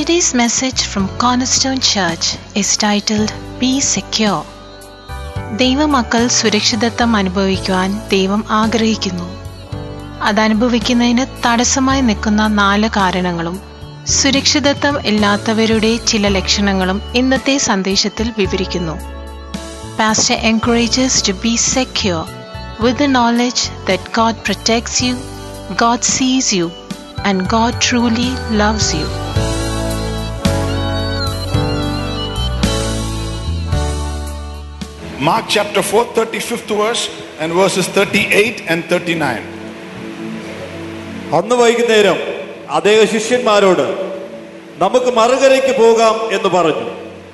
Today's message from Cornerstone Church is titled Be Secure. ദൈവമക്കൾ സുരക്ഷിതത്വം അനുഭവിക്കുവാൻ ദൈവം ആഗ്രഹിക്കുന്നു അതനുഭവിക്കുന്നതിന് തടസ്സമായി നിൽക്കുന്ന നാല് കാരണങ്ങളും സുരക്ഷിതത്വം ഇല്ലാത്തവരുടെ ചില ലക്ഷണങ്ങളും ഇന്നത്തെ സന്ദേശത്തിൽ വിവരിക്കുന്നു Pastor encourages to be secure with the knowledge that God protects you, God sees you, and God truly loves you. Mark chapter 4, 35th verse, and verses 38 and 39. അന്ന് വൈകുന്നേരം അദ്ദേഹം ശിഷ്യന്മാരോട് നമുക്ക് മറുകരയ്ക്ക് പോകാം എന്ന് പറഞ്ഞു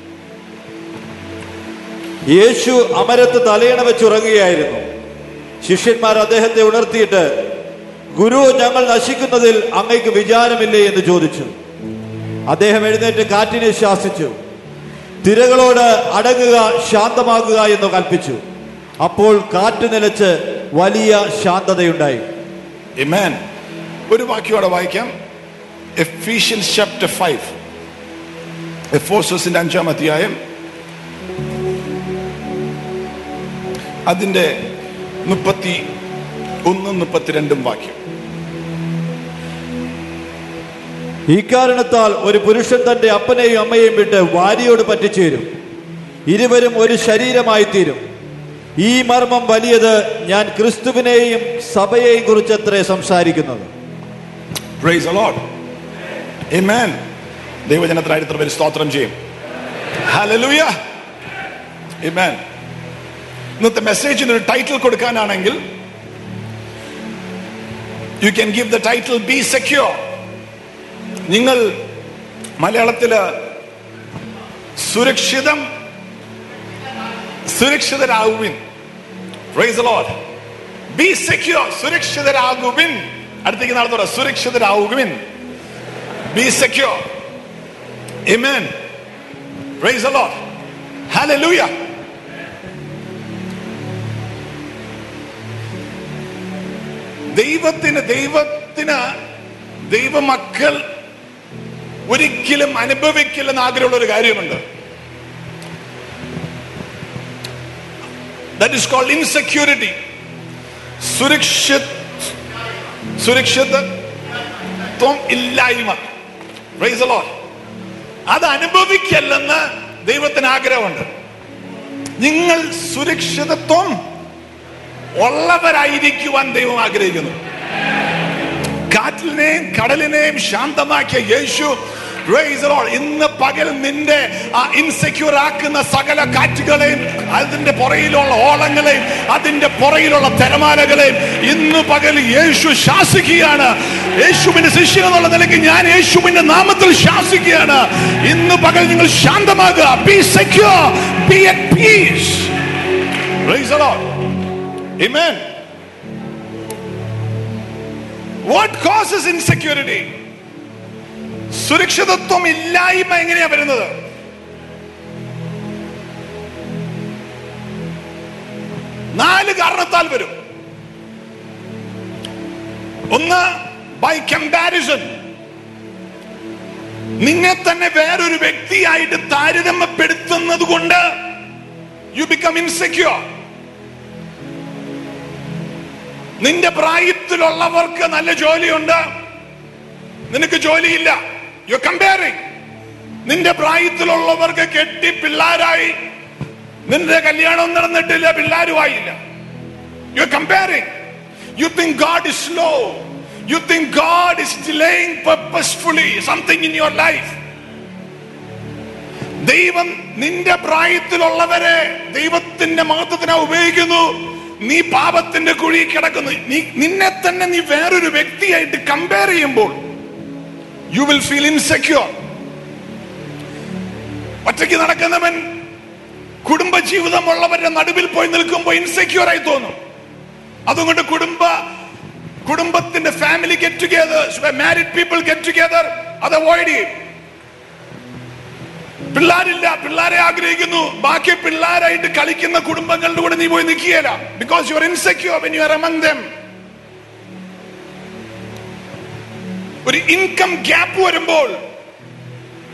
യേശു അമരത്ത് തലയണ വെച്ചുറങ്ങുകയായിരുന്നു ശിഷ്യന്മാർ അദ്ദേഹത്തെ ഉണർത്തിയിട്ട് ഗുരു ഞങ്ങൾ നശിക്കുന്നതിൽ അങ്ങയ്ക്ക് വിചാരമില്ലേ എന്ന് ചോദിച്ചു അദ്ദേഹം എഴുന്നേറ്റ് കാറ്റിനെ ശാസിച്ചു തിരകളോട് അടങ്ങുക ശാന്തമാകുക എന്ന് കൽപ്പിച്ചു അപ്പോൾ കാറ്റ് നിലച്ച് വലിയ ശാന്തതയുണ്ടായി Amen. ഒരു വാക്യോടെ വായിക്കാം എഫീഷ്യൻസ് ചാപ്റ്റർ ഫൈവ് എഫോസസിന്റെ അഞ്ചാം അധ്യായം അതിന്റെ മുപ്പത്തി ഒന്നും മുപ്പത്തിരണ്ടും വാക്യം ഈ കാരണത്താൽ ഒരു പുരുഷൻ തന്റെ അപ്പനെയും അമ്മയെയും വിട്ട് ഭാര്യയോട് പറ്റിച്ചേരും ഇരുവരും ഒരു ശരീരമായി തീരും ഈ മർമ്മം വലിയത് ഞാൻ ക്രിസ്തുവിനെയും സഭയെയും കുറിച്ചത്രേ സംസാരിക്കുന്നത് പ്രൈസ് the Lord. Amen. ദൈവജനത്തിനായിട്ട് ഇത്ര പേര് സ്തോത്രം ചെയ്യും ഹല്ലേലൂയ Amen. ഇന്നത്തെ മെസ്സേജിന് ഒരു ടൈറ്റിൽ കൊടുക്കാനാണെങ്കിൽ you can give the title be secure നിങ്ങൾ മലയാളത്തില് സുരക്ഷിതം സുരക്ഷിതരാകുവിൻ പ്രൈസ് ലോഡ് ബി സെക്യൂർ സുരക്ഷിതരാകുവിൻ അടുത്തേക്ക് നടന്നു പറ സുരക്ഷിതരാകുവിൻ be secure Amen. Praise the Lord. Hallelujah. ദൈവത്തിന് ദൈവത്തിന് ദൈവമക്കൾ ഒരിക്കലും അനുഭവിക്കില്ലെന്ന് ആഗ്രഹമുള്ള ഒരു കാര്യമുണ്ട് ദാറ്റ് ഇസ് കോൾഡ് ഇൻസെക്യൂരിറ്റി സുരക്ഷ സുരക്ഷിതത്വം ഇല്ലായ്മ Praise the Lord. അത് അനുഭവിക്കല്ലെന്ന് ദൈവത്തിന് ആഗ്രഹമുണ്ട് നിങ്ങൾ സുരക്ഷിതത്വം ഉള്ളവരായിരിക്കുവാൻ ദൈവം ആഗ്രഹിക്കുന്നു കാറ്റിനെയും കടലിനെയും ശാന്തമാക്കിയ യേശു Praise the Lord. ഇന്ന് പകൽ നിന്റെ ആ ഇൻസെക്യൂർ ആക്കുന്ന സകല കാറ്റുകളെയും അതിന്റെ പുറയിലുള്ള ഓളങ്ങളെയും അതിന്റെ പുറയിലുള്ള തിരമാലകളെയും ഇന്ന് പകൽ യേശു ശാസിക്കുകയാണ് യേശുവിന്റെ ശിഷ്യൻ എന്നുള്ള നിലയ്ക്ക് ഞാൻ യേശുവിന്റെ നാമത്തിൽ ശാസിക്കുകയാണ് ഇന്ന് പകൽ നിങ്ങൾ ശാന്തമാകുക be secure be at peace Praise the Lord. Amen. What causes insecurity? സുരക്ഷിതത്വം ഇല്ലായ്മ എങ്ങനെയാ വരുന്നത് നാല് കാരണത്താൽ വരും ഒന്ന് ബൈ കമ്പാരിസൺ നിന്നെ തന്നെ വേറൊരു വ്യക്തിയായിട്ട് താരതമ്യപ്പെടുത്തുന്നത് കൊണ്ട് യു ബിക്കം ഇൻസെക്യൂർ നിന്റെ പ്രായത്തിലുള്ളവർക്ക് നല്ല ജോലിയുണ്ട് നിനക്ക് ജോലിയില്ല യു കമ്പയറിംഗ് നിന്റെ പ്രായത്തിലുള്ളവർക്ക് കെട്ടി പിള്ളാരായി നിന്റെ കല്യാണം നടന്നിട്ടില്ല പിള്ളാരുമായില്ല you comparing you think God is slow you think God is delaying purposefully something in your life ദൈവം നിന്റെ പ്രായത്തിലുള്ളവരെ ദൈവത്തിന്റെ മഹത്വത്തിനാ ഉപയോഗിക്കുന്നു നീ പാപത്തിന്റെ കുഴി കിടക്കുന്നു നീ നിന്നെ തന്നെ നീ വേറൊരു വ്യക്തിയായിട്ട് കമ്പയർ ചെയ്യുമ്പോൾ യു വിൽ ഫീൽ ഇൻസെക്യൂർ ഒറ്റയ്ക്ക് നടക്കുന്നവൻ കുടുംബ ജീവിതമുള്ളവരുടെ നടുവിൽ പോയി നിൽക്കുമ്പോൾ ഇൻസെക്യൂർ ആയി തോന്നും അതുകൊണ്ട് കുടുംബ കുടുംബത്തിന്റെ family get together married people get together അത് അവോയ്ഡ് ചെയ്യും പിള്ളാരില്ല പിള്ളാരെ ആഗ്രഹിക്കുന്നു ബാക്കി പിള്ളാരായിട്ട് കളിക്കുന്ന കുടുംബങ്ങളുടെ കൂടെ നീ പോയി നിൽക്കുകയില്ല because you are insecure when you are among them ഒരു ഇൻകം ഗ്യാപ്പ് വരുമ്പോൾ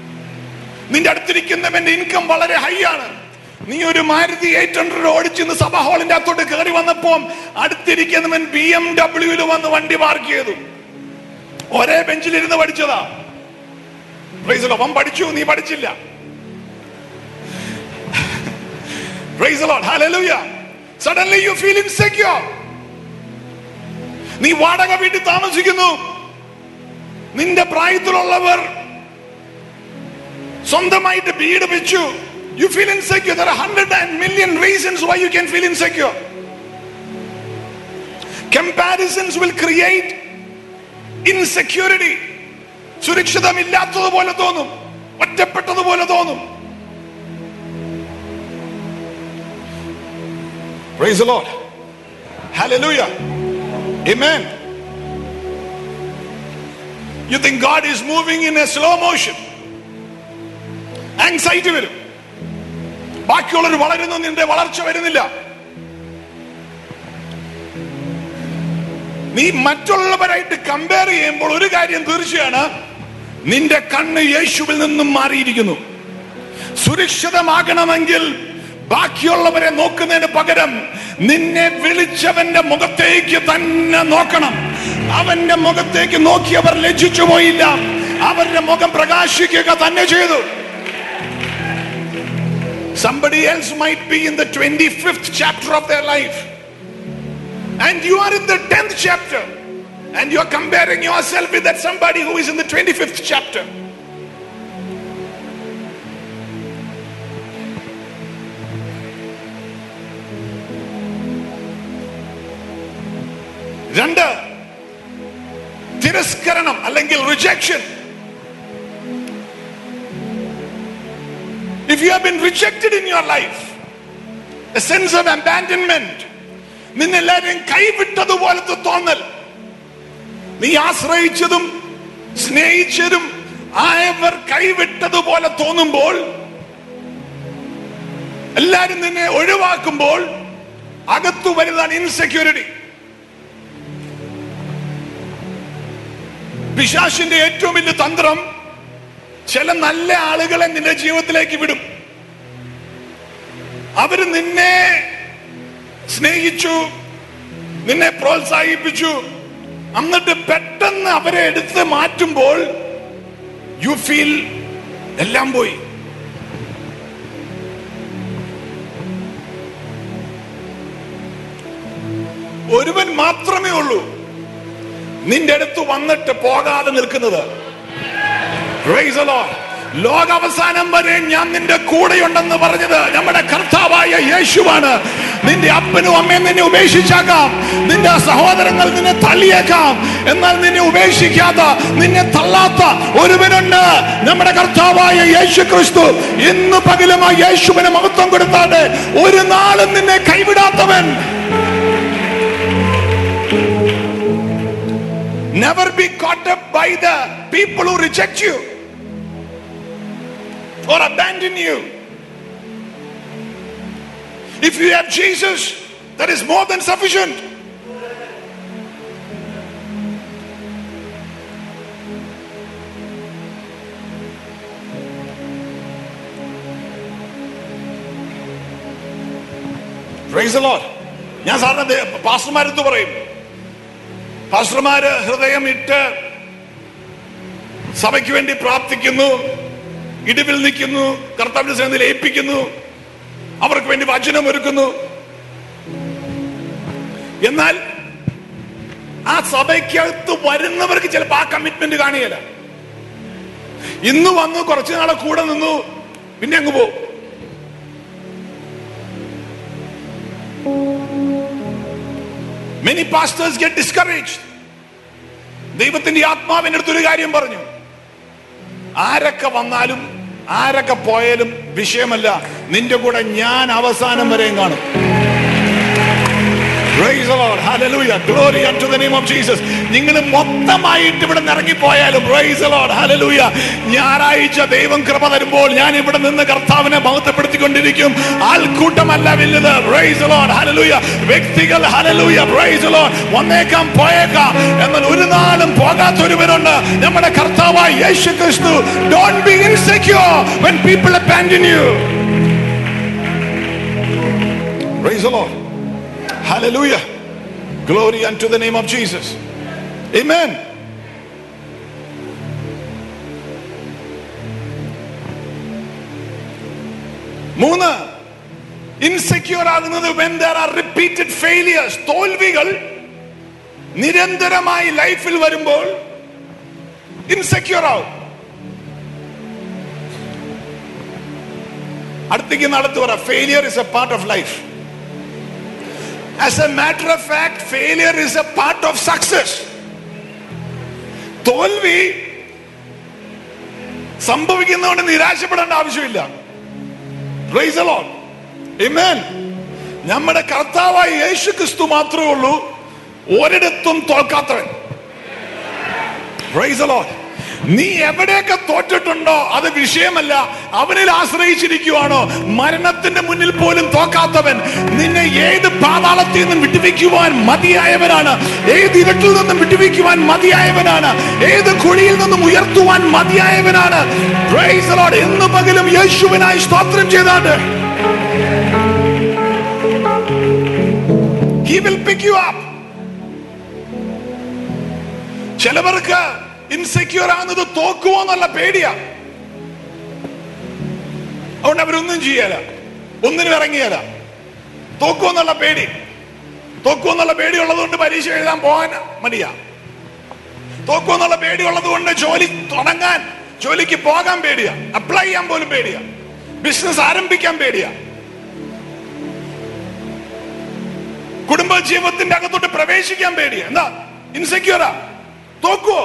നിന്റെ അടുത്തിരിക്കുന്നവന്റെ ഇൻകം വളരെ ഹൈ ആണ് നീ ഒരു മാരുതി എയ്റ്റ് ഹൺഡ്രഡ് ഓടിച്ച് ഇന്ന് സഭ ഹാളിന്റെ അകത്തോട്ട് കയറി വന്നപ്പോ അടുത്തിരിക്കുന്നവൻ ബി എം ഡബ്ല്യൂല് വന്ന് വണ്ടി പാർക്ക് ചെയ്തു ഒരേ ബെഞ്ചിലിരുന്ന് പഠിച്ചതാ Praise the Lord. അവൻ പഠിച്ചു നീ പഠിച്ചില്ല Praise the Lord. Hallelujah. Suddenly you feel insecure. നീ വാടക വീട്ടിൽ താമസിക്കുന്നു നിന്റെ പ്രായത്തിലുള്ളവർ സ്വന്തമായിട്ട് വീട് വെച്ചു you feel insecure there hundred and million reasons why you can feel insecure comparisons will create insecurity സുരക്ഷിതമില്ലാത്തതുപോലെ തോന്നും ഒറ്റപ്പെട്ടതുപോലെ തോന്നും Praise the Lord. Hallelujah. Amen. You think God is moving in a slow motion. Anxiety വരും ബാക്കിയുള്ളവർ വളരുന്നു നിന്റെ വളർച്ച വരുന്നില്ല നീ മറ്റുള്ളവരായിട്ട് കമ്പയർ ചെയ്യുമ്പോൾ ഒരു കാര്യം തീർച്ചയാണ് നിന്റെ കണ്ണ് യേശുവിൽ നിന്നും മാറിയിരിക്കുന്നു സുരക്ഷിതമാകണമെങ്കിൽ ബാക്കിയുള്ളവരെ നോക്കുന്നതിന് പകരം നിന്നെ വിളിച്ചവന്റെ മുഖത്തേക്ക് തന്നെ നോക്കണം അവന്റെ മുഖത്തേക്ക് നോക്കിയവർ ലജ്ജിച്ചു പോയില്ല അവരുടെ മുഖം പ്രകാശിക്കുക തന്നെ ചെയ്തു Somebody else might be in the 25th chapter of their life. And you are in the 10th chapter. And you are comparing yourself with that somebody who is in the 25th chapter. രണ്ട് തിരസ്കരണം അല്ലെങ്കിൽ rejection If you have been rejected in your life, a sense of abandonment, നിന്നെല്ലാരും കൈവിട്ടതുപോലത്തെ തോന്നൽ നീ ആശ്രയിച്ചതും സ്നേഹിച്ചതും ആയവർ കൈവിട്ടതുപോലെ തോന്നുമ്പോൾ എല്ലാരും നിന്നെ ഒഴിവാക്കുമ്പോൾ അകത്തു വരുന്നതാണ് ഇൻസെക്യൂരിറ്റി പിശാശിന്റെ ഏറ്റവും വലിയ തന്ത്രം ചില നല്ല ആളുകളെ നിന്റെ ജീവിതത്തിലേക്ക് വിടും അവര് നിന്നെ സ്നേഹിച്ചു നിന്നെ പ്രോത്സാഹിപ്പിച്ചു എന്നിട്ട് പെട്ടെന്ന് അവരെ എടുത്ത് മാറ്റുമ്പോൾ യു ഫീൽ എല്ലാം പോയി ഒരുവൻ മാത്രമേ ഉള്ളൂ നിന്റെ അടുത്ത് വന്നിട്ട് പോകാതെ നിൽക്കുന്നത് Praise the Lord. ലോകാവസാനം വരെ ഞാൻ നിന്റെ കൂടെയുണ്ടെന്ന് പറഞ്ഞത് നമ്മുടെ കർത്താവായ യേശുവാണ് നിന്റെ അപ്പനും അമ്മയും നിന്നെ ഉപേക്ഷിച്ചേക്കാം നിന്റെ സഹോദരങ്ങൾ നിന്നെ തള്ളിയേക്കാം എന്നാൽ നിന്നെ ഉപേക്ഷിക്കാത്ത നിന്നെ തള്ളാത്ത ഒരുവനുണ്ട് നമ്മുടെ കർത്താവായ യേശു ക്രിസ്തു ഇന്ന് പകലും ആ യേശുവിന് മഹത്വം കൊടുത്താട്ടെ ഒരു നാളും നിന്നെ കൈവിടാത്തവൻ Never be caught up by the people who reject you or abandon you. If you have Jesus, that is more than sufficient. Praise the Lord. ഞാൻ സാറിന് പാസ്റ്റർമാരെടുത്ത് പറയും പാസ്റ്റർമാര് ഹൃദയം ഇട്ട് സഭയ്ക്ക് വേണ്ടി പ്രാർത്ഥിക്കുന്നു ഇടിവിൽ നിൽക്കുന്നു കർത്താവിന്റെ സേനയിൽ ഏൽപ്പിക്കുന്നു അവർക്ക് വേണ്ടി വചനം ഒരുക്കുന്നു എന്നാൽ ആ സഭയ്ക്കകത്ത് വരുന്നവർക്ക് ചിലപ്പോൾ ആ കമ്മിറ്റ്മെന്റ് കാണുകയില്ല ഇന്ന് വന്നു കുറച്ചു നാളെ കൂടെ നിന്നു പിന്നെ അങ്ങ് പോകും മെനി പാസ്റ്റേഴ്സ് ഗെറ്റ് ഡിസ്കറേജ് ദൈവത്തിന്റെ ആത്മാവിന്റെ അടുത്തൊരു കാര്യം പറഞ്ഞു ആരൊക്കെ വന്നാലും ആരൊക്കെ പോയാലും വിഷയമല്ല നിന്റെ കൂടെ ഞാൻ അവസാനം വരെയും കാണും Praise the Lord. Hallelujah. Glory unto the name of Jesus. നിങ്ങൾ മൊത്തമായിട്ട് ഇവിടെ നിന്ന് ഇറങ്ങിപ്പോയാലും praise the Lord. Hallelujah. ഞായറാഴ്ച ദൈവം കൃപ തരുമ്പോൾ ഞാൻ ഇവിടെ നിന്ന് കർത്താവിനെ മഹത്വപ്പെടുത്തിക്കൊണ്ടിരിക്കും ആൾക്കൂട്ടമല്ല വലുത് praise the Lord. Hallelujah. വ്യക്തികൾ Hallelujah. praise the Lord. വന്നേക്കാം പോയേക്കാം എന്നാൽ ഒരു നാളും പോകാത്ത ഒരുവനുണ്ട് നമ്മുടെ കർത്താവായ യേശു ക്രിസ്തു don't be insecure when people abandon you praise the Lord hallelujah glory unto the name of Jesus amen മൂന്ന് ഇൻസെക്യൂർ ആകുന്നത് when there are repeated failures തോൽവികൾ നിരന്തരമായി ലൈഫിൽ വരുമ്പോൾ ഇൻസെക്യൂർ ആവും അടുത്തേക്ക് നടത്തു പറ failure is a part of life as a matter of fact failure is a part of success തോൽവി സംഭവിക്കുന്നതുകൊണ്ട് നിരാശപ്പെടേണ്ട ആവശ്യമില്ല Praise the Lord. Amen. നമ്മുടെ കർത്താവായ യേശു ക്രിസ്തു മാത്രമേ ഉള്ളൂ ഒരിടത്തും തോൽക്കാത്തവൻ Praise the Lord. നീ എവിടെയൊക്കെ തോറ്റിട്ടുണ്ടോ അത് വിഷയമല്ല അവനിൽ ആശ്രയിച്ചിരിക്കുവാണോ മരണത്തിന്റെ മുന്നിൽ പോലും തോക്കാത്തവൻ നിന്നെ ഏത് പാതാളത്തിൽ നിന്നും വിട്ടുവെക്കുവാൻ മതിയായവനാണ് ഏത് ഇരുട്ടിൽ നിന്നും വിട്ടുവെക്കുവാൻ മതിയായവനാണ് ഏത് കുഴിയിൽ നിന്നും ഉയർത്തുവാൻ മതിയായവനാണ് Praise the Lord. ഇന്ന് പകലും യേശുവിനായി സ്തോത്രം ചെയ്താണ്ട് He will pick you up. ചിലവർക്ക് ഇൻസെക്യൂർ ആകുന്നത് തോക്കുമോ എന്നുള്ള പേടിയാ അതുകൊണ്ട് അവരൊന്നും ചെയ്യല ഒന്നിനും ഇറങ്ങിയല തോക്കുമോ എന്നുള്ള പേടി തോക്കുമോ എന്നുള്ള പേടി ഉള്ളതുകൊണ്ട് പരീക്ഷ എഴുതാൻ പോകാൻ മടിയാ തോക്കുമോ എന്നുള്ള പേടി ഉള്ളത് കൊണ്ട് ജോലി തുടങ്ങാൻ ജോലിക്ക് പോകാൻ പേടിയാ അപ്ലൈ ചെയ്യാൻ പോലും പേടിയാ ബിസിനസ് ആരംഭിക്കാൻ പേടിയാ കുടുംബ ജീവിതത്തിന്റെ അകത്തോട്ട് പ്രവേശിക്കാൻ പേടിയാ എന്താ ഇൻസെക്യൂറാ തോക്കുവോ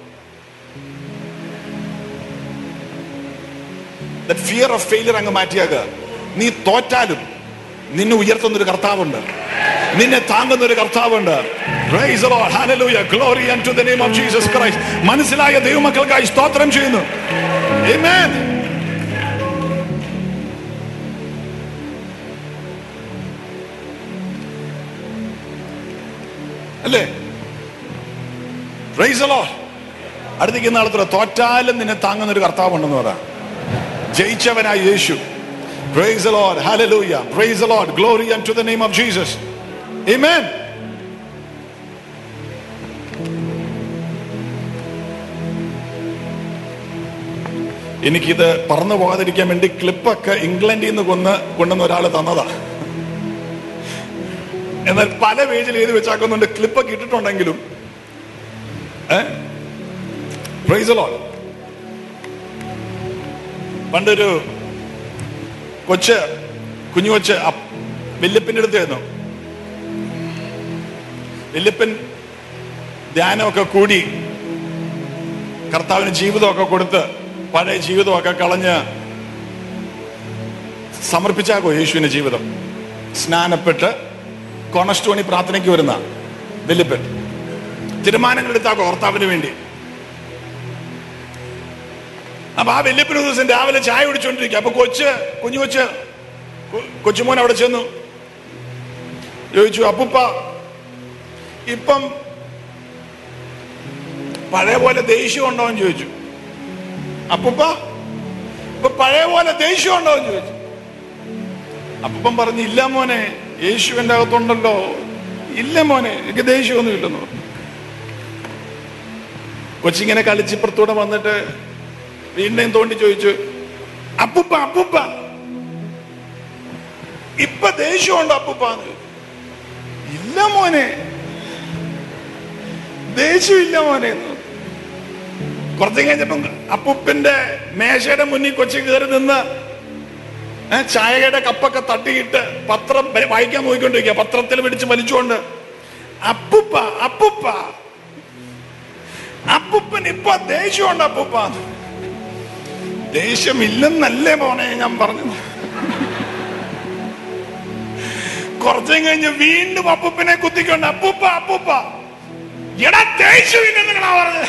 ഫിയർ ഓഫ് ഫെയിലിയർ അങ്ങ് മാറ്റിയാക നീ തോറ്റാലും നിന്നെ ഉയർത്തുന്ന ഒരു കർത്താവുണ്ട് നിന്നെ താങ്ങുന്ന ഒരു കർത്താവുണ്ട് Praise the Lord. Hallelujah. Glory unto the name of Jesus Christ. മനസ്സിലായ ദൈവമക്കൾക്കായി സ്തോത്രം ചെയ്യുന്നു Amen. അല്ലേ Praise the Lord. അടുത്തേക്ക് നാളത്ര തോറ്റാലും നിന്നെ താങ്ങുന്ന ഒരു കർത്താവുണ്ടെന്ന് പറ ജയിച്ചവനായ യേശു Praise the Lord. Hallelujah. Praise the Lord. Glory unto the name of Jesus. Amen. എനിക്കിത് പറന്നു പോകാതിരിക്കാൻ വേണ്ടി ക്ലിപ്പൊക്കെ ഇംഗ്ലണ്ടിൽ നിന്ന് കൊന്ന് കൊണ്ടുവന്ന ഒരാൾ തന്നതാ എന്നാൽ പല പേജിൽ എഴുതി വെച്ചാക്കുന്നുണ്ട് ക്ലിപ്പൊക്കെ ഇട്ടിട്ടുണ്ടെങ്കിലും പ്രൈസ് ലോൾ പണ്ടൊരു കൊച്ച് കുഞ്ഞു കൊച്ച് അപ്പ് വല്യപ്പൻ്റെ അടുത്തായിരുന്നു വല്യപ്പൻ ധ്യാനമൊക്കെ കൂടി കർത്താവിന് ജീവിതമൊക്കെ കൊടുത്ത് പഴയ ജീവിതമൊക്കെ കളഞ്ഞ് സമർപ്പിച്ചാക്കോ യേശുവിന്റെ ജീവിതം സ്നാനപ്പെട്ട് കോണസ്റ്റോണി പ്രാർത്ഥനയ്ക്ക് വരുന്ന വല്യപ്പൻ തീരുമാനങ്ങൾ എടുത്താക്കോ കർത്താവിന് വേണ്ടി അപ്പൊ ആ വല്യപ്പൻ ഒരു ദിവസം രാവിലെ ചായ കുടിച്ചോണ്ടിരിക്കുക അപ്പൊ കൊച്ച് കുഞ്ഞു കൊച്ച് കൊ- കൊച്ചുമോൻ അവിടെ ചെന്നു ചോദിച്ചു അപ്പുപ്പ ഇപ്പം പഴയ പോലെ ദേഷ്യം ഉണ്ടോ എന്ന് ചോദിച്ചു അപ്പുപ്പ ഇപ്പൊ പഴയ പോലെ ദേഷ്യം ഉണ്ടോ എന്ന് ചോദിച്ചു അപ്പൂപ്പൻ പറഞ്ഞു ഇല്ല മോനെ യേശുവിന്റെ അകത്തുണ്ടല്ലോ ഇല്ല മോനെ എനിക്ക് ദേഷ്യമൊന്നും ഇല്ലെന്ന് പറഞ്ഞു കൊച്ചിങ്ങനെ കളിച്ചിപ്പുറത്തൂടെ വന്നിട്ട് വീണ്ടും തോണ്ടി ചോദിച്ചു അപ്പുപ്പ അപ്പുപ്പ ഇപ്പൊ ദേഷ്യമുണ്ടോ അപ്പുപ്പ എന്ന് ചോദിച്ചു. ഇല്ല മോനെ ദേഷ്യമില്ല മോനെ എന്ന് പറഞ്ഞു. കുറച്ച് കഴിഞ്ഞപ്പം അപ്പുപ്പന്റെ മേശയുടെ മുന്നിൽ കൊച്ചി കയറി നിന്ന് ഏ, ചായയുടെ കപ്പൊക്കെ തട്ടിയിട്ട് പത്രം വ- വായിക്കാൻ നോക്കിക്കൊണ്ടിരിക്കുക പത്രത്തിൽ പിടിച്ച് വലിച്ചുകൊണ്ട് അപ്പുപ്പ അപ്പുപ്പ അപ്പുപ്പൻ ഇപ്പൊ ദേഷ്യമുണ്ട് അപ്പുപ്പ ദേഷ്യമില്ലെന്നല്ലേ മോനെ ഞാൻ പറഞ്ഞു കുറച്ചും കഴിഞ്ഞ് വീണ്ടും അപ്പൂപ്പനെ കുത്തിക്കൊണ്ട് അപ്പൂപ്പ അപ്പൂപ്പ എടാ തേശുവിനെ നിങ്ങളാ പറഞ്ഞത്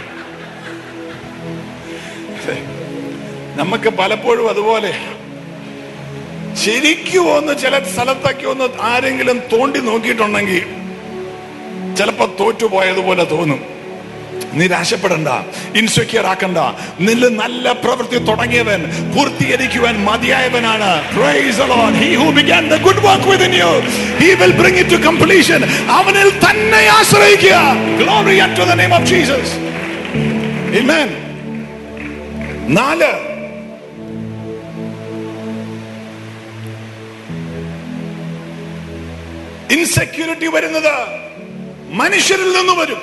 നമുക്ക് പലപ്പോഴും അതുപോലെ ശരിക്കും ഒന്ന് ചില സ്ഥലത്തൊക്കെ ഒന്ന് ആരെങ്കിലും തോണ്ടി നോക്കിയിട്ടുണ്ടെങ്കിൽ ചിലപ്പോ തോറ്റുപോയതുപോലെ തോന്നും നിരാശപ്പെടണ്ട ഇൻസെക്യൂർ ആക്കണ്ട നില്ല് നല്ല പ്രവൃത്തി തുടങ്ങിയവൻ പൂർത്തീകരിക്കുവാൻ മതിയായവനാണ് Praise the Lord. He who began the good work within you, he will bring it to completion. അവനിൽ തന്നെ ആശ്രയിക്കുക Glory unto the name of Jesus. Amen. നാല് ഇൻസെക്യൂരിറ്റി വരുന്നത് മനുഷ്യരിൽ നിന്ന് വരും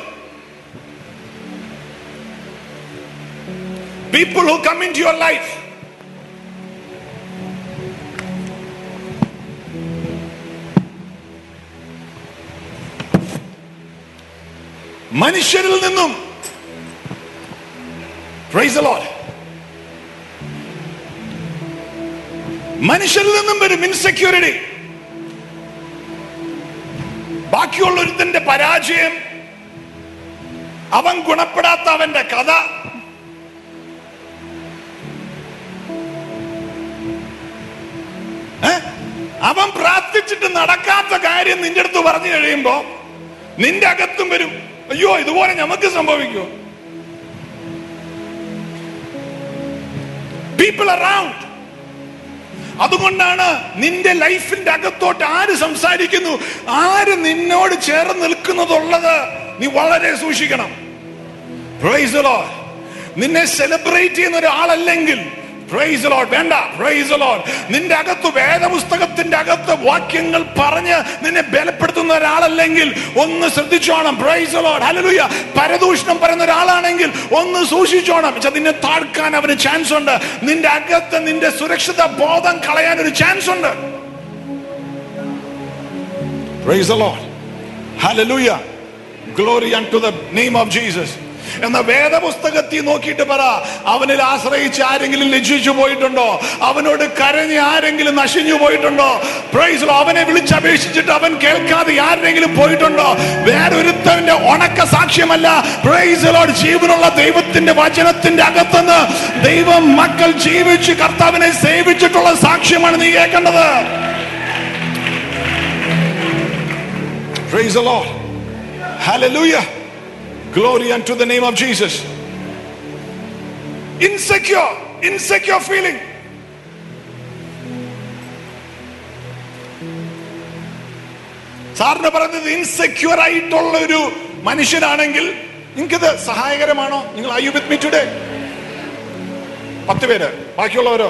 people who come into your life മനുഷ്യരിൽ നിന്നും Praise the Lord. മനുഷ്യരിൽ നിന്നും വരും ഇൻസെക്യൂരിറ്റി ബാക്കിയുള്ള ഒരുത്തന്റെ പരാജയം അവൻ ഗുണപ്പെടാത്ത അവന്റെ കഥ ഏ? അവൻ പ്രാർത്ഥിച്ചിട്ട് നടക്കാത്ത കാര്യം നിന്റെ അടുത്ത് പറഞ്ഞു കഴിയുമ്പോ നിന്റെ അകത്തും വരും അയ്യോ ഇതുപോലെ നമുക്ക് സംഭവിക്കോ പീപ്പിൾ അറൗണ്ട് അതുകൊണ്ടാണ് നിന്റെ ലൈഫിന്റെ അകത്തോട്ട് ആര് സംസാരിക്കുന്നു ആര് നിന്നോട് ചേർന്ന് നിൽക്കുന്നതുള്ളത് നീ വളരെ സൂക്ഷിക്കണം Praise the Lord. നിന്നെ സെലിബ്രേറ്റ് ചെയ്യുന്ന ഒരാളല്ലെങ്കിൽ പ്രൈസ് ലോഡ് വേണ്ട പ്രൈസ് ലോഡ് നിന്റെ അകത്ത് വേദപുസ്തകത്തിന്റെ അകത്ത് വാക്യങ്ങൾ പറഞ്ഞ് നിന്നെ ബലപ്പെടുത്തുന്ന ഒരാളല്ലെങ്കിൽ ഒന്ന് ശ്രദ്ധിച്ചോണം പ്രൈസ് ലോഡ് ഹല്ലേലൂയ പരദൂഷണം പറയുന്ന ഒരാളാണെങ്കിൽ ഒന്ന് സൂക്ഷിച്ചോണം പക്ഷെ നിന്നെ താഴ്ക്കാൻ അവന് ചാൻസ് ഉണ്ട് നിന്റെ അകത്ത് നിന്റെ സുരക്ഷിത ബോധം കളയാൻ ഒരു ചാൻസ് ഉണ്ട് praise Lord hallelujah glory to the name of Jesus എന്ന വേദപുസ്തകത്തിൽ നോക്കിയിട്ട് പറ അവനിൽ ആശ്രയിച്ച് ആരെങ്കിലും ലജ്ജിച്ചു പോയിട്ടുണ്ടോ അവനോട് കരഞ്ഞ് ആരെങ്കിലും നശിഞ്ഞു പോയിട്ടുണ്ടോ പ്രൈസ് അവനെ വിളിച്ചപേക്ഷിച്ചിട്ട് അവൻ കേൾക്കാതെ ആരെങ്കിലും പോയിട്ടുണ്ടോ വേറൊരുത്തവന്റെ ഉണക്ക സാക്ഷ്യമല്ല പ്രൈസ് ലോഡ് ജീവനുള്ള ദൈവത്തിന്റെ വചനത്തിന്റെ അകത്തുനിന്ന് ദൈവം മക്കൾ ജീവിച്ച് കർത്താവിനെ സേവിച്ചിട്ടുള്ള സാക്ഷ്യമാണ് നീ കേൾക്കേണ്ടത് Praise the Lord. Hallelujah. Glory unto the name of Jesus. Insecure, insecure feeling. സാറിന് പറഞ്ഞത് ഇൻസെക്യൂർ ആയിട്ടുള്ള ഒരു മനുഷ്യനാണെങ്കിൽ നിങ്ങൾക്കിത് സഹായകരമാണോ നിങ്ങൾ I you with me today പത്ത് പേര് ബാക്കിയുള്ളവരോ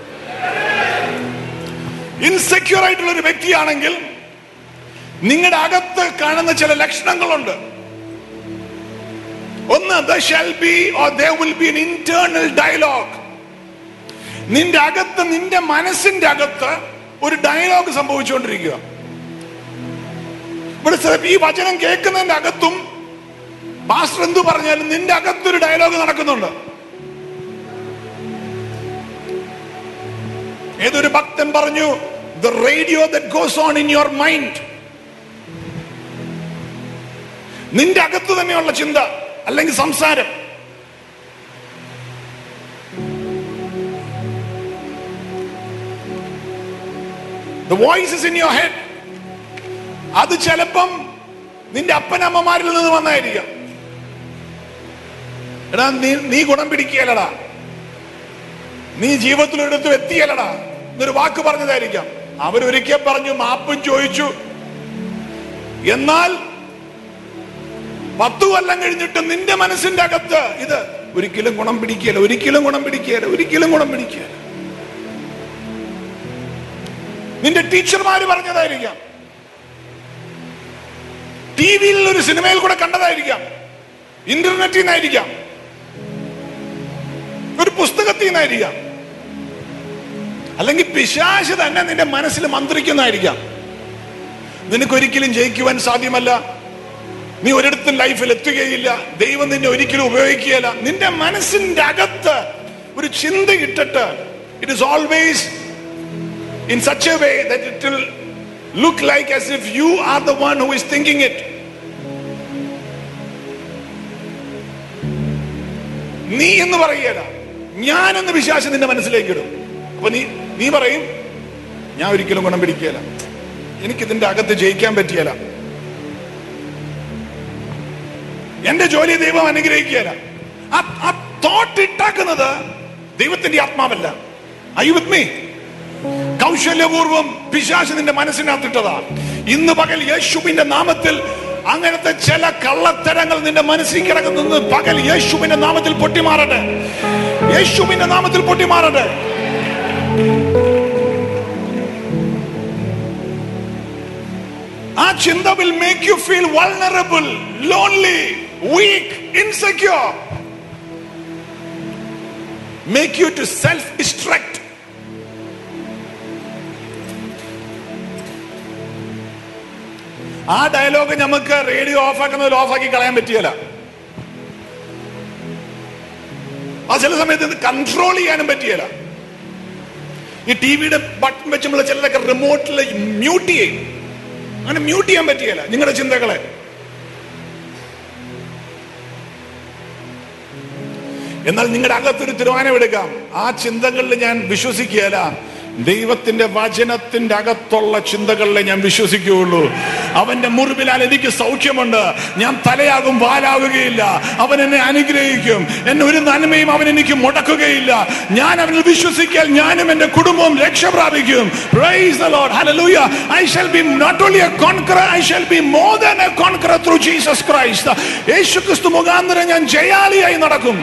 ഇൻസെക്യൂർ ആയിട്ടുള്ള ഒരു വ്യക്തിയാണെങ്കിൽ നിങ്ങളുടെ അകത്ത് കാണുന്ന ചില ലക്ഷണങ്ങളുണ്ട് ഒന്ന് there shall be or there will be an internal dialogue നിന്റെ അകത്ത് നിന്റെ മനസ്സിന്റെ അകത്ത് ഒരു ഡയലോഗ് സംഭവിച്ചുകൊണ്ടിരിക്കുക ഇവിടെ ചില- ഈ വചനം കേൾക്കുന്നതിന്റെ അകത്തും പാസ്റ്റർ എന്തു പറഞ്ഞാലും നിന്റെ അകത്തൊരു ഡയലോഗ് നടക്കുന്നുണ്ട് ഏതൊരു ഭക്തൻ പറഞ്ഞു the radio that goes on in your mind നിന്റെ അകത്ത് തന്നെയുള്ള ചിന്ത അല്ലെങ്കിൽ സംസാരം The voices in your head അത് ചിലപ്പം നിന്റെ അപ്പനമ്മമാരിൽ നിന്ന് വന്നായിരിക്കാം എടാ നീ നീ ഗുണം പിടിക്കുകയല്ലടാ നീ ജീവിതത്തിൽ ഒരിടത്തും എത്തിയല്ലടാ എന്നൊരു വാക്ക് പറഞ്ഞതായിരിക്കാം അവരൊരിക്കൽ പറഞ്ഞു മാപ്പും ചോദിച്ചു എന്നാൽ പത്തു കൊല്ലം കഴിഞ്ഞിട്ട് നിന്റെ മനസ്സിന്റെ അകത്ത് ഇത് ഒരിക്കലും ഗുണം പിടിക്കുകയില്ല ഒരിക്കലും ഗുണം പിടിക്കുകയില്ല ഒരിക്കലും ഗുണം പിടിക്കുകയില്ല നിന്റെ ടീച്ചർമാര് പറഞ്ഞതായിരിക്കാം ടി വിയിൽ ഒരു സിനിമയിൽ കൂടെ കണ്ടതായിരിക്കാം ഇന്റർനെറ്റിൽ നിന്നായിരിക്കാം ഒരു പുസ്തകത്തിൽ നിന്നായിരിക്കാം അല്ലെങ്കിൽ പിശാശ് തന്നെ നിന്റെ മനസ്സിൽ മന്ത്രിക്കുന്നതായിരിക്കാം നിനക്കൊരിക്കലും ജയിക്കുവാൻ സാധ്യമല്ല നീ ഒരിടത്തും ലൈഫിൽ എത്തുകയില്ല ദൈവം നിന്നെ ഒരിക്കലും ഉപയോഗിക്കുകയില്ല നിന്റെ മനസ്സിന്റെ അകത്ത് ഒരു ചിന്ത ഇട്ടിട്ട് it is always in such a way that it will look like as if you are the one who is thinking it. നീ എന്ന് പറയുകയല്ല ഞാൻ എന്ന് വിശ്വാസം നിന്റെ മനസ്സിലേക്ക് ഇടും അപ്പൊ നീ നീ പറയും ഞാൻ ഒരിക്കലും ഗുണം പിടിക്കുകയില്ല എനിക്കിതിന്റെ അകത്ത് ജയിക്കാൻ പറ്റിയല്ല എന്റെ ജോലി ദൈവം അനുഗ്രഹിക്കുകയില്ല ആ ആ തോട്ട് ഇട്ടാക്കുന്നത് ദൈവത്തിന്റെ ആത്മാവല്ല അയ്യോ വിത്ത് മീ കൗശല്യപൂർവം പിശാശ് നിന്റെ മനസ്സിനകത്തിട്ടതാ ഇന്ന് പകൽ യേശുവിന്റെ നാമത്തിൽ അങ്ങനത്തെ ചില കള്ളത്തരങ്ങൾ നിന്റെ മനസ്സിൽ കിടക്കുന്നത് പകൽ യേശുവിന്റെ നാമത്തിൽ പൊട്ടിമാറട്ടെ യേശുവിന്റെ നാമത്തിൽ പൊട്ടിമാറട്ടെ ആ ചിന്ത will make you feel vulnerable lonely weak insecure make you to self destruct ആ ഡയലോഗ് നമുക്ക് റേഡിയോ ഓഫാക്കുന്നതിൽ ഓഫാക്കി കളയാൻ പറ്റിയല്ല ആ ചില സമയത്ത് കൺട്രോൾ ചെയ്യാനും പറ്റിയല്ല ഈ ടി വിയുടെ ബട്ടൺ വെച്ച് നമ്മൾ ചിലരൊക്കെ റിമോട്ടിൽ മ്യൂട്ട് ചെയ്യും അങ്ങനെ മ്യൂട്ട് ചെയ്യാൻ പറ്റിയല്ല നിങ്ങളുടെ ചിന്തകളെ എന്നാൽ നിങ്ങളുടെ അകത്തൊരു തീരുമാനമെടുക്കാം ആ ചിന്തകളിൽ ഞാൻ വിശ്വസിക്കുകയല്ല ദൈവത്തിന്റെ വചനത്തിന്റെ അകത്തുള്ള ചിന്തകളിലെ ഞാൻ വിശ്വസിക്കുകയുള്ളൂ അവന്റെ മുറിവിലാൽ എനിക്ക് സൗഖ്യമുണ്ട് ഞാൻ തലയാകും വാലാവുകയില്ല അവൻ എന്നെ അനുഗ്രഹിക്കും എന്നെ ഒരു നന്മയും അവൻ എനിക്ക് മുടക്കുകയില്ല ഞാൻ അവനിൽ വിശ്വസിക്കാൻ ഞാനും എന്റെ കുടുംബവും രക്ഷ പ്രാപിക്കും Praise the Lord. Hallelujah. I shall be not only a conqueror, I shall be more than a conqueror through Jesus Christ. യേശു ക്രിസ്തു മുഖാന്തരം ഞാൻ ജയാളിയായി നടക്കും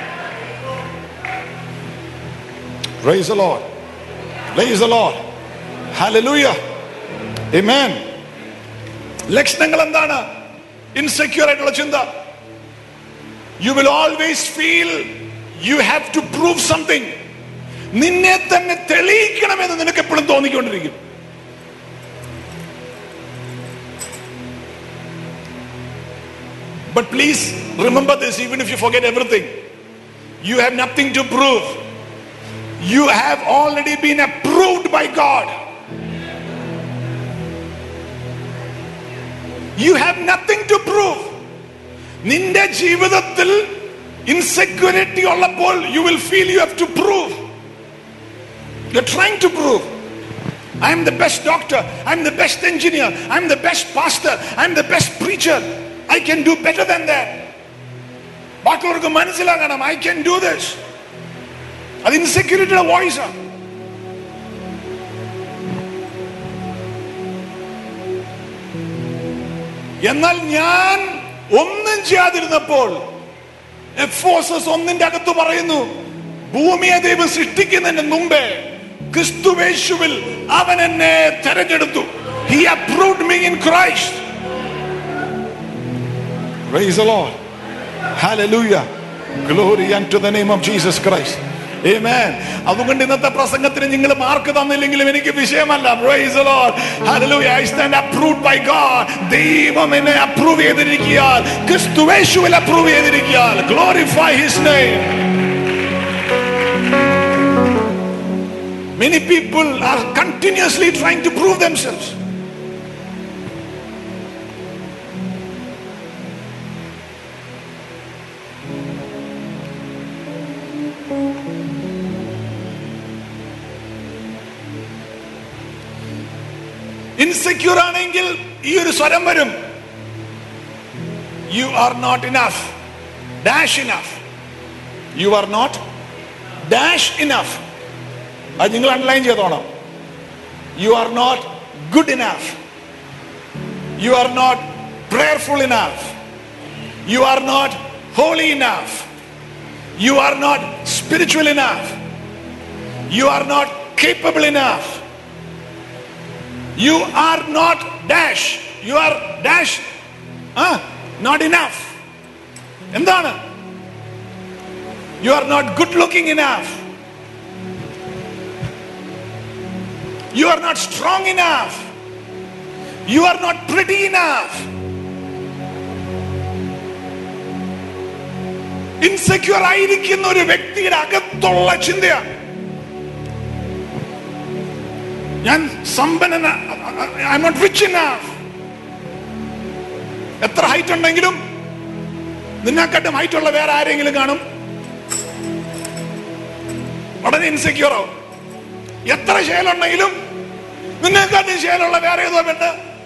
Praise the Lord. Praise the Lord. Hallelujah. Amen. ലക്ഷണങ്ങൾ എന്താണ് ഇൻസെക്യൂർ ആയിട്ടുള്ള ചിന്ത you will always feel you have to prove something നിന്നെ തന്നെ തെളിയിക്കണമെന്ന് നിനക്ക് എപ്പോഴും തോന്നിക്കൊണ്ടിരിക്കും But please remember this, even if you forget everything, you have nothing to prove. You have already been approved by God. You have nothing to prove. നിന്റെ ജീവിതത്തിൽ insecurity ഉള്ളപ്പോൾ you will feel you have to prove you are trying to prove I am the best doctor I am the best engineer I am the best pastor I am the best preacher I can do better than that ബാക്കിയുള്ളവർക്ക് മനസ്സിലാകണം I can do this അത് ഇൻസെക്യൂരിറ്റിയുടെ വോയിസാണ് എന്നാൽ ഞാൻ ഒന്നും ചെയ്യാതിരുന്നപ്പോൾ എഫോസസ് ഒന്നിന്റെ അകത്ത് പറയുന്നു ഭൂമിയെ ദൈവം സൃഷ്ടിക്കുന്നതിന് മുമ്പേ ക്രിസ്തുവേശുവിൽ അവൻ എന്നെ തെരഞ്ഞെടുത്തു he approved me in Christ Praise the Lord. Hallelujah. Glory unto the name of Jesus Christ. Amen. അതുകൊണ്ട് ഇന്നത്തെ പ്രസംഗത്തിന് നിങ്ങൾ മാർക്ക് തന്നില്ലെങ്കിലും എനിക്ക് വിഷയമല്ല Praise the Lord. Hallelujah. I stand approved by God. ദൈവം എന്നെ അപ്രൂവ് ചെയ്തിരിക്കുകയാൽ ക്രിസ്തുവേശുവിൽ അപ്രൂവ് ചെയ്തിരിക്കുകയാൽ glorify his name. Many people are continuously trying to prove themselves. Insecure ആണെങ്കിൽ ഈ ഒരു സ്വരം വരും you are not enough dash enough you are not dash enough അത് നിങ്ങൾ അണ്ടർലൈൻ ചെയ്തോണം you are not good enough you are not prayerful enough you are not holy enough you are not spiritual enough you are not capable enough you are not dash you are dash ah, not enough എന്താണ് you are not good looking enough you are not strong enough you are not pretty enough insecure ആയിരിക്കുന്ന ഒരു വ്യക്തിയുടെ അകത്തുള്ള ചിന്തയാണ് ഞാൻ സമ്പന്നന I not rich enough എത്ര height ഉണ്ടെങ്കിലും നിന്നെക്കാട്ടും ഹൈറ്റ് ഉള്ള വേറെ ആരെങ്കിലും കാണും ഉടനെ ഇൻസെക്യൂർ ആവും എത്ര ശേലുണ്ടെങ്കിലും നിന്നെക്കാട്ടും ശേലുള്ള വേറെ ഏതോ പെണ്ണ്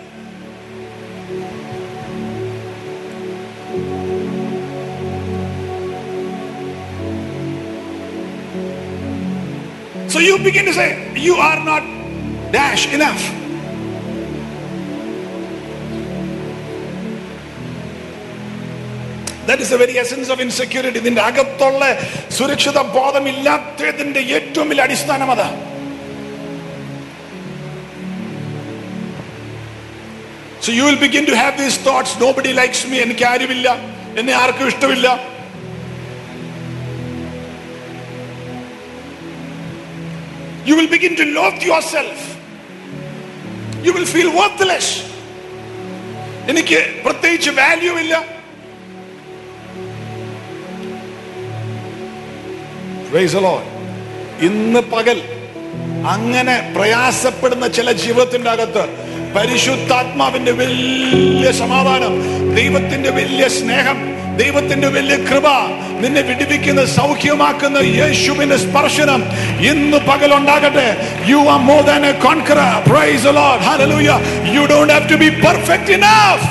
So you begin to say, you are not dash enough. That is the very essence of insecurity. ഇതിന്റെ അകത്തുള്ള സുരക്ഷിത ബോധമില്ലാത്തതിന്റെ ഏറ്റവും വലിയ അടിസ്ഥാനം അതാ So you will begin to have these thoughts. Nobody likes me. എനിക്ക് ആരുമില്ല എന്നെ ആർക്കും ഇഷ്ടമില്ല You will begin to loathe yourself. You will feel worthless. എനിക്ക് പ്രത്യേകിച്ച് വാല്യൂ ഇല്ല Praise the Lord. ഇന്ന് പകൽ അങ്ങനെ പ്രയാസപ്പെടുന്ന ചില ജീവിതത്തിന്റെ അകത്ത് പരിശുദ്ധാത്മാവിന്റെ വലിയ സമാധാനം ദൈവത്തിന്റെ വലിയ സ്നേഹം ദൈവത്തിന്റെ വലിയ കൃപ നിന്നെ വിടിവിക്കുന്ന സൗഖ്യമാക്കുന്ന യേശുവിന്റെ സ്പർശനം ഇന്ന് പകൽ ഉണ്ടാകട്ടെ you are more than a conqueror praise the Lord hallelujah you don't have to be perfect enough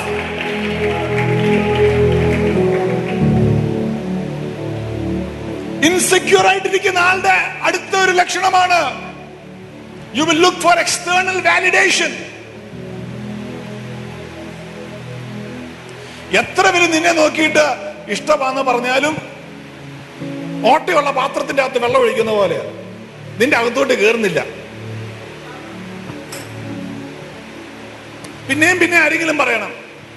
insecure ആയിട്ടിരിക്കുന്ന ആളുടെ അടുത്ത ഒരു ലക്ഷണമാണ് you will look for external validation എത്ര പേര് നിന്നെ നോക്കിയിട്ട് ഇഷ്ടമാണെന്ന് പറഞ്ഞാലും ഓട്ടയുള്ള പാത്രത്തിന്റെ അകത്ത് വെള്ളം ഒഴിക്കുന്ന പോലെ നിന്റെ അകത്തോട്ട് കയറുന്നില്ല പിന്നെയും പിന്നെ ആരെങ്കിലും പറയണം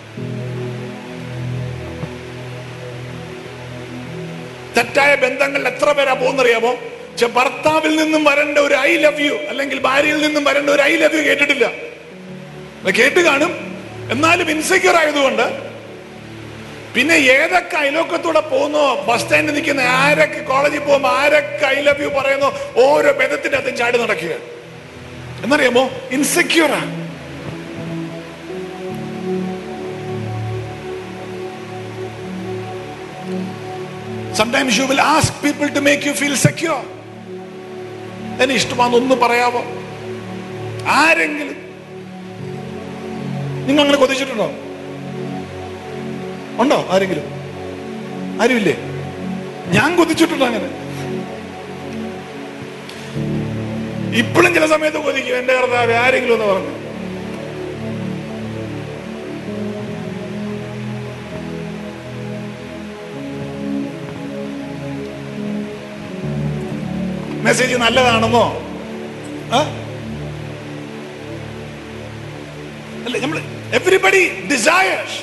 തെറ്റായ ബന്ധങ്ങളിൽ എത്ര പേരാ പോകുന്നറിയാമോ ചെ- ഭർത്താവിൽ നിന്നും വരേണ്ട ഒരു ഐ ലവ് യു അല്ലെങ്കിൽ ഭാര്യയിൽ നിന്നും വരേണ്ട ഒരു ഐ ലവ് യു കേട്ടിട്ടില്ല അത് കേട്ട് കാണും എന്നാലും ഇൻസെക്യൂർ ആയതുകൊണ്ട് പിന്നെ ഏതൊക്കെ അയലോക്കത്തൂടെ പോകുന്നോ ബസ് സ്റ്റാൻഡിൽ നിൽക്കുന്ന ആരൊക്കെ കോളേജിൽ പോകുമ്പോ ആരൊക്കെ ഐ ലവ് യു പറയുന്നോ ഓരോ ബന്ധത്തിന്റെ അകത്തും ചാടി നടക്കുക എന്നറിയാമോ ഇൻസെക്യൂറാ Sometimes you will ask people to make you feel secure. എന്നെ ഇഷ്ടമാണെന്ന് ഒന്ന് പറയാവോ ആരെങ്കിലും നിങ്ങൾ അങ്ങനെ കൊതിച്ചിട്ടുണ്ടോ ഉണ്ടോ ആരെങ്കിലും ആരുമില്ലേ ഞാൻ കൊതിച്ചിട്ടുണ്ടോ അങ്ങനെ ഇപ്പോഴും ചില സമയത്ത് കൊതിക്കും എന്റെ കർത്താവ് ആരെങ്കിലും ഒന്ന് പറഞ്ഞു മെസ്സേജ് നല്ലതാണെന്നോ ആ? അല്ല നമ്മൾ എവറിബഡി ഡിസയേഴ്സ്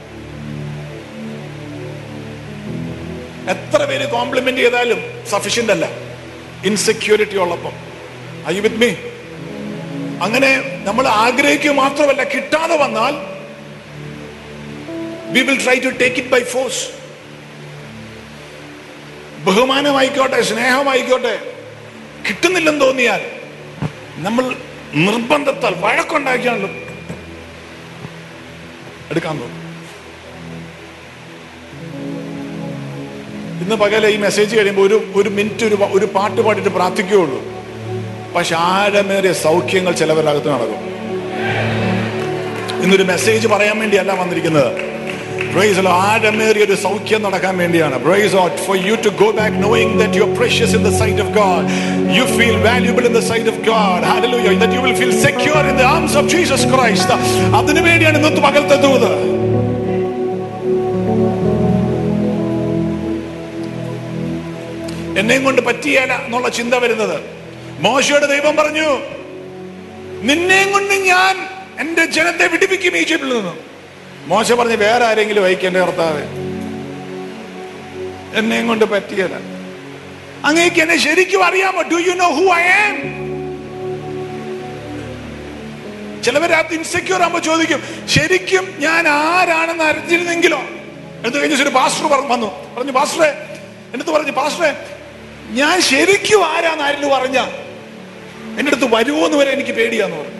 എത്ര പേര് കോംപ്ലിമെന്റ് ചെയ്താലും സഫീഷ്യന്റ് അല്ല ഇൻസെക്യൂരിറ്റി ഉള്ളപ്പം ഐ വിത്ത് മീ അങ്ങനെ നമ്മൾ ആഗ്രഹിക്കുക മാത്രമല്ല കിട്ടാതെ വന്നാൽ we will try to take it by force ബഹുമാനമായിക്കോട്ടെ സ്നേഹമായിക്കോട്ടെ കിട്ടുന്നില്ലെന്ന് തോന്നിയാൽ നമ്മൾ നിർബന്ധത്താൽ വഴക്കുണ്ടാക്കിയാണല്ലോ എടുക്കാൻ തോന്നും ഇന്ന് പകല ഈ മെസ്സേജ് കഴിയുമ്പോൾ ഒരു ഒരു മിനിറ്റ് ഒരു പ- ഒരു പാട്ട് പാടിയിട്ട് പ്രാർത്ഥിക്കുകയുള്ളൂ പക്ഷെ ആഴമേറിയ സൗഖ്യങ്ങൾ ചിലവരകത്ത് നടക്കും ഇന്നൊരു മെസ്സേജ് പറയാൻ വേണ്ടിയല്ല വന്നിരിക്കുന്നത് Praise the Lord. ആഴമേറിയ ഒരു സൗഖ്യം നടക്കാൻ വേണ്ടിയാണ് Praise the Lord. For you to go back knowing that you're precious in the sight of God. You feel valuable in the sight of God. Hallelujah. That you will feel secure in the arms of Jesus Christ. അതിനു വേണ്ടിയാണ് ഇന്നത്തെ പകലത്തെ ദൂത് എന്നെയും കൊണ്ട് പറ്റിയേല എന്നുള്ള ചിന്ത വരുന്നത് മോശയുടെ ദൈവം പറഞ്ഞു നിന്നെയും കൊണ്ട് ഞാൻ എന്റെ ജനത്തെ വിടിപ്പിക്കും ഈജിപ്തിൽ നിന്നും മോശ പറഞ്ഞു വേറെ ആരെങ്കിലും അയക്കേണ്ട കർത്താവ് എന്നെയും കൊണ്ട് പറ്റിയല്ല അങ്ങേക്ക് എന്നെ ശരിക്കും അറിയാമോ do you know who I am ചിലവരകത്ത് ഇൻസെക്യൂർ ആകുമ്പോ ചോദിക്കും ശരിക്കും ഞാൻ ആരാണെന്ന് അറിഞ്ഞിരുന്നെങ്കിലോ എടുത്തു കഴിഞ്ഞ ഒരു പാസ്റ്റർ പറഞ്ഞു വന്നു പറഞ്ഞു പാസ്റ്ററെ എന്നിട്ട് പറഞ്ഞു പാസ്റ്ററെ ഞാൻ ശരിക്കും ആരാന്ന് ആരിലും പറഞ്ഞ എൻ്റെ അടുത്ത് വരുമോ എന്ന് വരെ എനിക്ക് പേടിയാന്ന് പറഞ്ഞു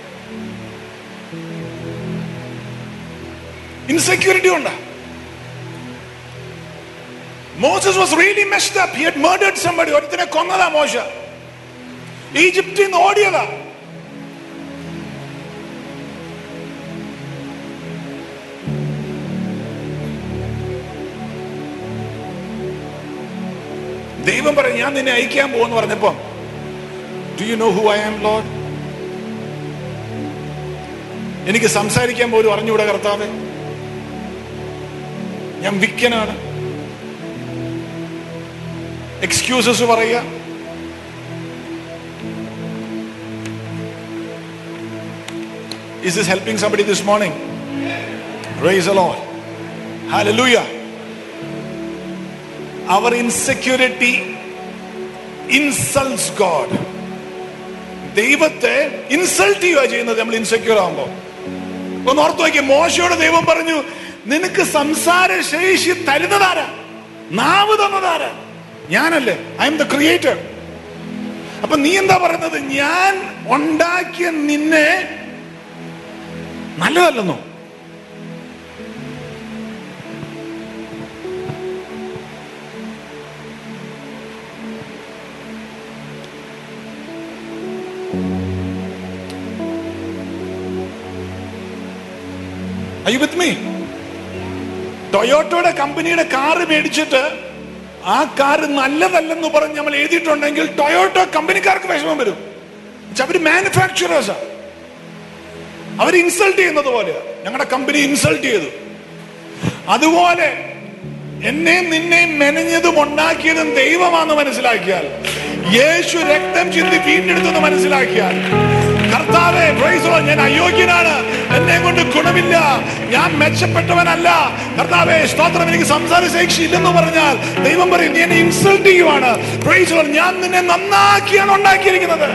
ഇൻസെക്യൂരിറ്റി ഉണ്ടാ Moses was really messed up he had murdered somebody ഒരുത്തിനെ കൊന്നതാ മോശ ഈജിപ്തിൽ നിന്ന് ഓടിയതാ ദൈവം പറയും ഞാൻ നിന്നെ അയക്കാൻ പോകുന്നു പറഞ്ഞപ്പോ do you know who I am Lord എനിക്ക് സംസാരിക്കാൻ പോലും അറിഞ്ഞുകൂടെ കർത്താവേ ഞാൻ വിക്കനാണ് എക്സ്ക്യൂസസ് പറയുക Is this helping somebody this morning? Praise the Lord. Hallelujah. Our insecurity insults God. ദൈവത്തെ ഇൻസൾട്ട് ചെയ്യുക ചെയ്യുന്നത് നമ്മൾ ഇൻസെക്യൂർ ആകുമ്പോ ഒന്ന് ഓർത്ത് നോക്കി മോശയോട് ദൈവം പറഞ്ഞു നിനക്ക് സംസാര ശേഷി തരുന്നതാരാ നാവ് തന്നതാരാ ഞാനല്ലേ ഐ എം ദ ക്രിയേറ്റർ അപ്പൊ നീ എന്താ പറയുന്നത് ഞാൻ ഉണ്ടാക്കിയ നിന്നെ നല്ലതല്ലെന്നോ Are you with me? ടൊയോട്ടോയുടെ കമ്പനിയുടെ കാറ് മേടിച്ചിട്ട് ആ കാറ് നല്ലതല്ലെന്ന് പറഞ്ഞ് നമ്മൾ എഴുതിയിട്ടുണ്ടെങ്കിൽ ടൊയോട്ടോ കമ്പനിക്കാർക്ക് വിഷമം വരും എന്നുവെച്ചാ അവര് മാനുഫാക്ചറേഴ്സാ അവർ ഇൻസൾട്ട് ചെയ്യുന്നത് പോലെ ഞങ്ങളുടെ കമ്പനി ഇൻസൾട്ട് ചെയ്തു അതുപോലെ എന്നെയും നിന്നെയും മെനഞ്ഞതും ഉണ്ടാക്കിയതും ദൈവമാണെന്ന് മനസ്സിലാക്കിയാൽ യേശു രക്തം ചിന്തി വീണ്ടെടുത്തെന്ന് മനസ്സിലാക്കിയാൽ കർത്താവെ praise the Lord, ഞാൻ അയോഗ്യനാണ് എന്നെ കൊണ്ട് ഗുണമില്ല ഞാൻ മെച്ചപ്പെട്ടവനല്ല കർത്താവെ സ്തോത്രം എനിക്ക് സംസാര ശേഷി ഇല്ലെന്ന് പറഞ്ഞാൽ ദൈവം പറയും നീ എന്നെ ഇൻസൾട്ട് ചെയ്യുവാണ് Praise the Lord, ഞാൻ നിന്നെ നന്നാക്കിയാണ് ഉണ്ടാക്കിയിരിക്കുന്നത്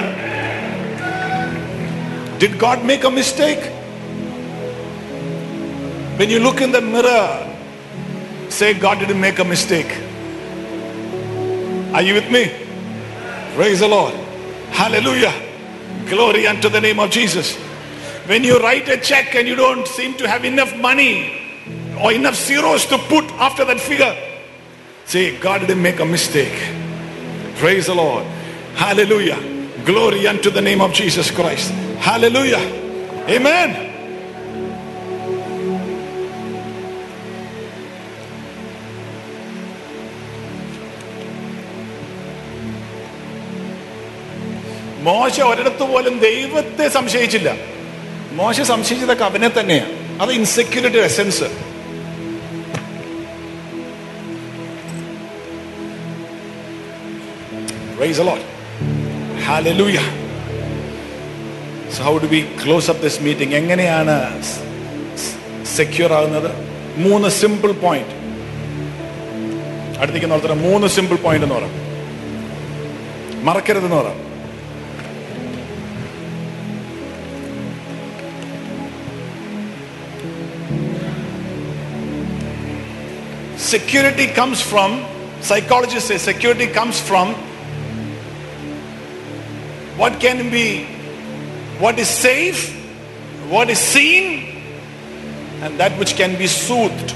Did God make a mistake? When you look in the mirror, say, God didn't make a mistake. Are you with me? Praise the Lord. Hallelujah. Glory unto the name of Jesus. When you write a check and you don't seem to have enough money or enough zeros to put after that figure, say, God didn't make a mistake. Praise the Lord. Hallelujah. Glory unto the name of Jesus Christ. Hallelujah. Amen. മോശ ഒരിടത്ത് പോലും ദൈവത്തെ സംശയിച്ചില്ല മോശ സംശയിച്ചതൊക്കെ അവനെ തന്നെയാണ് അത് insecurity essence Praise the Lord. Hallelujah. So how do we close up this meeting? എങ്ങനെയാണ് secure ആകുന്നത് മൂന്ന് സിമ്പിൾ പോയിന്റ് അടുത്തേക്ക് നോർത്തര മൂന്ന് സിമ്പിൾ പോയിന്റ് എന്ന് പറയാം മറക്കരുതെന്ന് പറയാം security comes from psychologists say security comes from what can be what is safe what is seen and that which can be soothed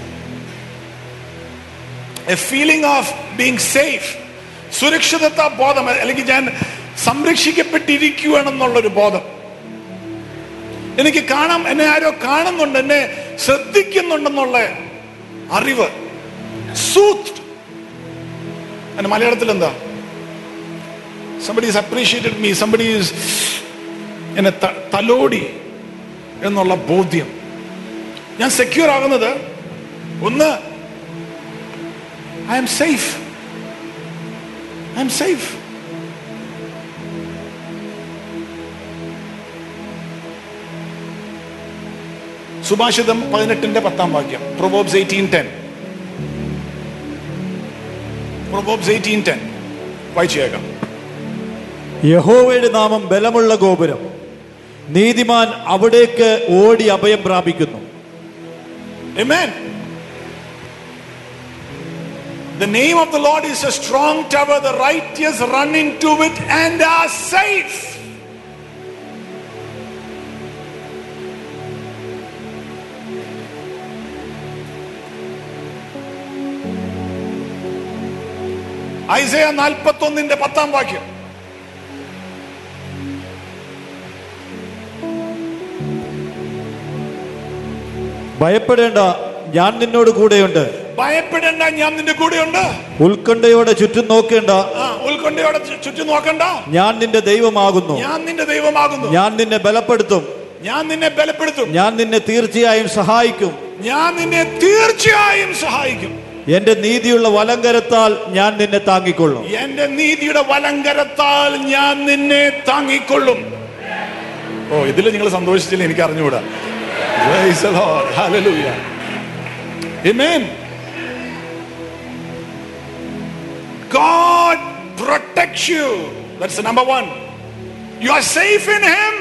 a feeling of being safe സുരക്ഷിതത്വ ബോധം അല്ലെങ്കിൽ ഞാൻ സംരക്ഷിക്കപ്പെട്ടിരിക്കുകയാണെന്നുള്ളൊരു ബോധം എനിക്ക് കാണാം എന്നെ ആരോ കാണുന്നുണ്ട് എന്നെ ശ്രദ്ധിക്കുന്നുണ്ടെന്നുള്ള അറിവ് സൂത്ത് അതിന് മലയാളത്തിൽ എന്താ somebody is appreciated me somebody is എന്നെ ത- തലോടി എന്നുള്ള ബോധ്യം ഞാൻ സെക്യൂർ ആകുന്നത് ഒന്ന് I am safe I am safe സുഭാഷിതം പതിനെട്ടിന്റെ പത്താം വാക്യം proverbs eighteen ten proverbs eighteen ten വായിച്ചേക്കാം യഹോവയുടെ നാമം ബലമുള്ള ഗോപുരം നീതിമാൻ അവിടേക്ക് ഓടി അഭയം പ്രാപിക്കുന്നു Amen. The name of the Lord is a strong tower. The righteous run into it and are safe. Isaiah നാൽപ്പത്തി ഒന്നിന്റെ പത്താം വാക്യം ഭയപ്പെടേണ്ട ഞാൻ നിന്നോട് കൂടെയുണ്ട് ഭയപ്പെടേണ്ട ഞാൻ നിന്റെ കൂടെയുണ്ട് ഉത്കണ്ഠയോടെ ചുറ്റും നോക്കേണ്ട ആ ഉൾക്കൊണ്ടയോടെ ചു- ചുറ്റും നോക്കണ്ട ഞാൻ നിന്റെ ദൈവമാകുന്നു ഞാൻ നിന്റെ ദൈവമാകുന്നു ഞാൻ നിന്നെ ബലപ്പെടുത്തും ഞാൻ നിന്നെ ബലപ്പെടുത്തും ഞാൻ നിന്നെ തീർച്ചയായും സഹായിക്കും ഞാൻ നിന്നെ തീർച്ചയായും സഹായിക്കും എന്റെ നീതിയുള്ള വലങ്കരത്താൽ ഞാൻ നിന്നെ താങ്ങിക്കൊള്ളും എന്റെ നീതിയുടെ വലങ്കരത്താൽ ഞാൻ നിന്നെ താങ്ങിക്കൊള്ളും ഓ ഇതിൽ നിങ്ങൾ സന്തോഷിച്ചില്ല എനിക്ക് അറിഞ്ഞുകൂടാ Praise the Lord. Hallelujah. Amen. God protects you. That's the number one. You are safe in Him.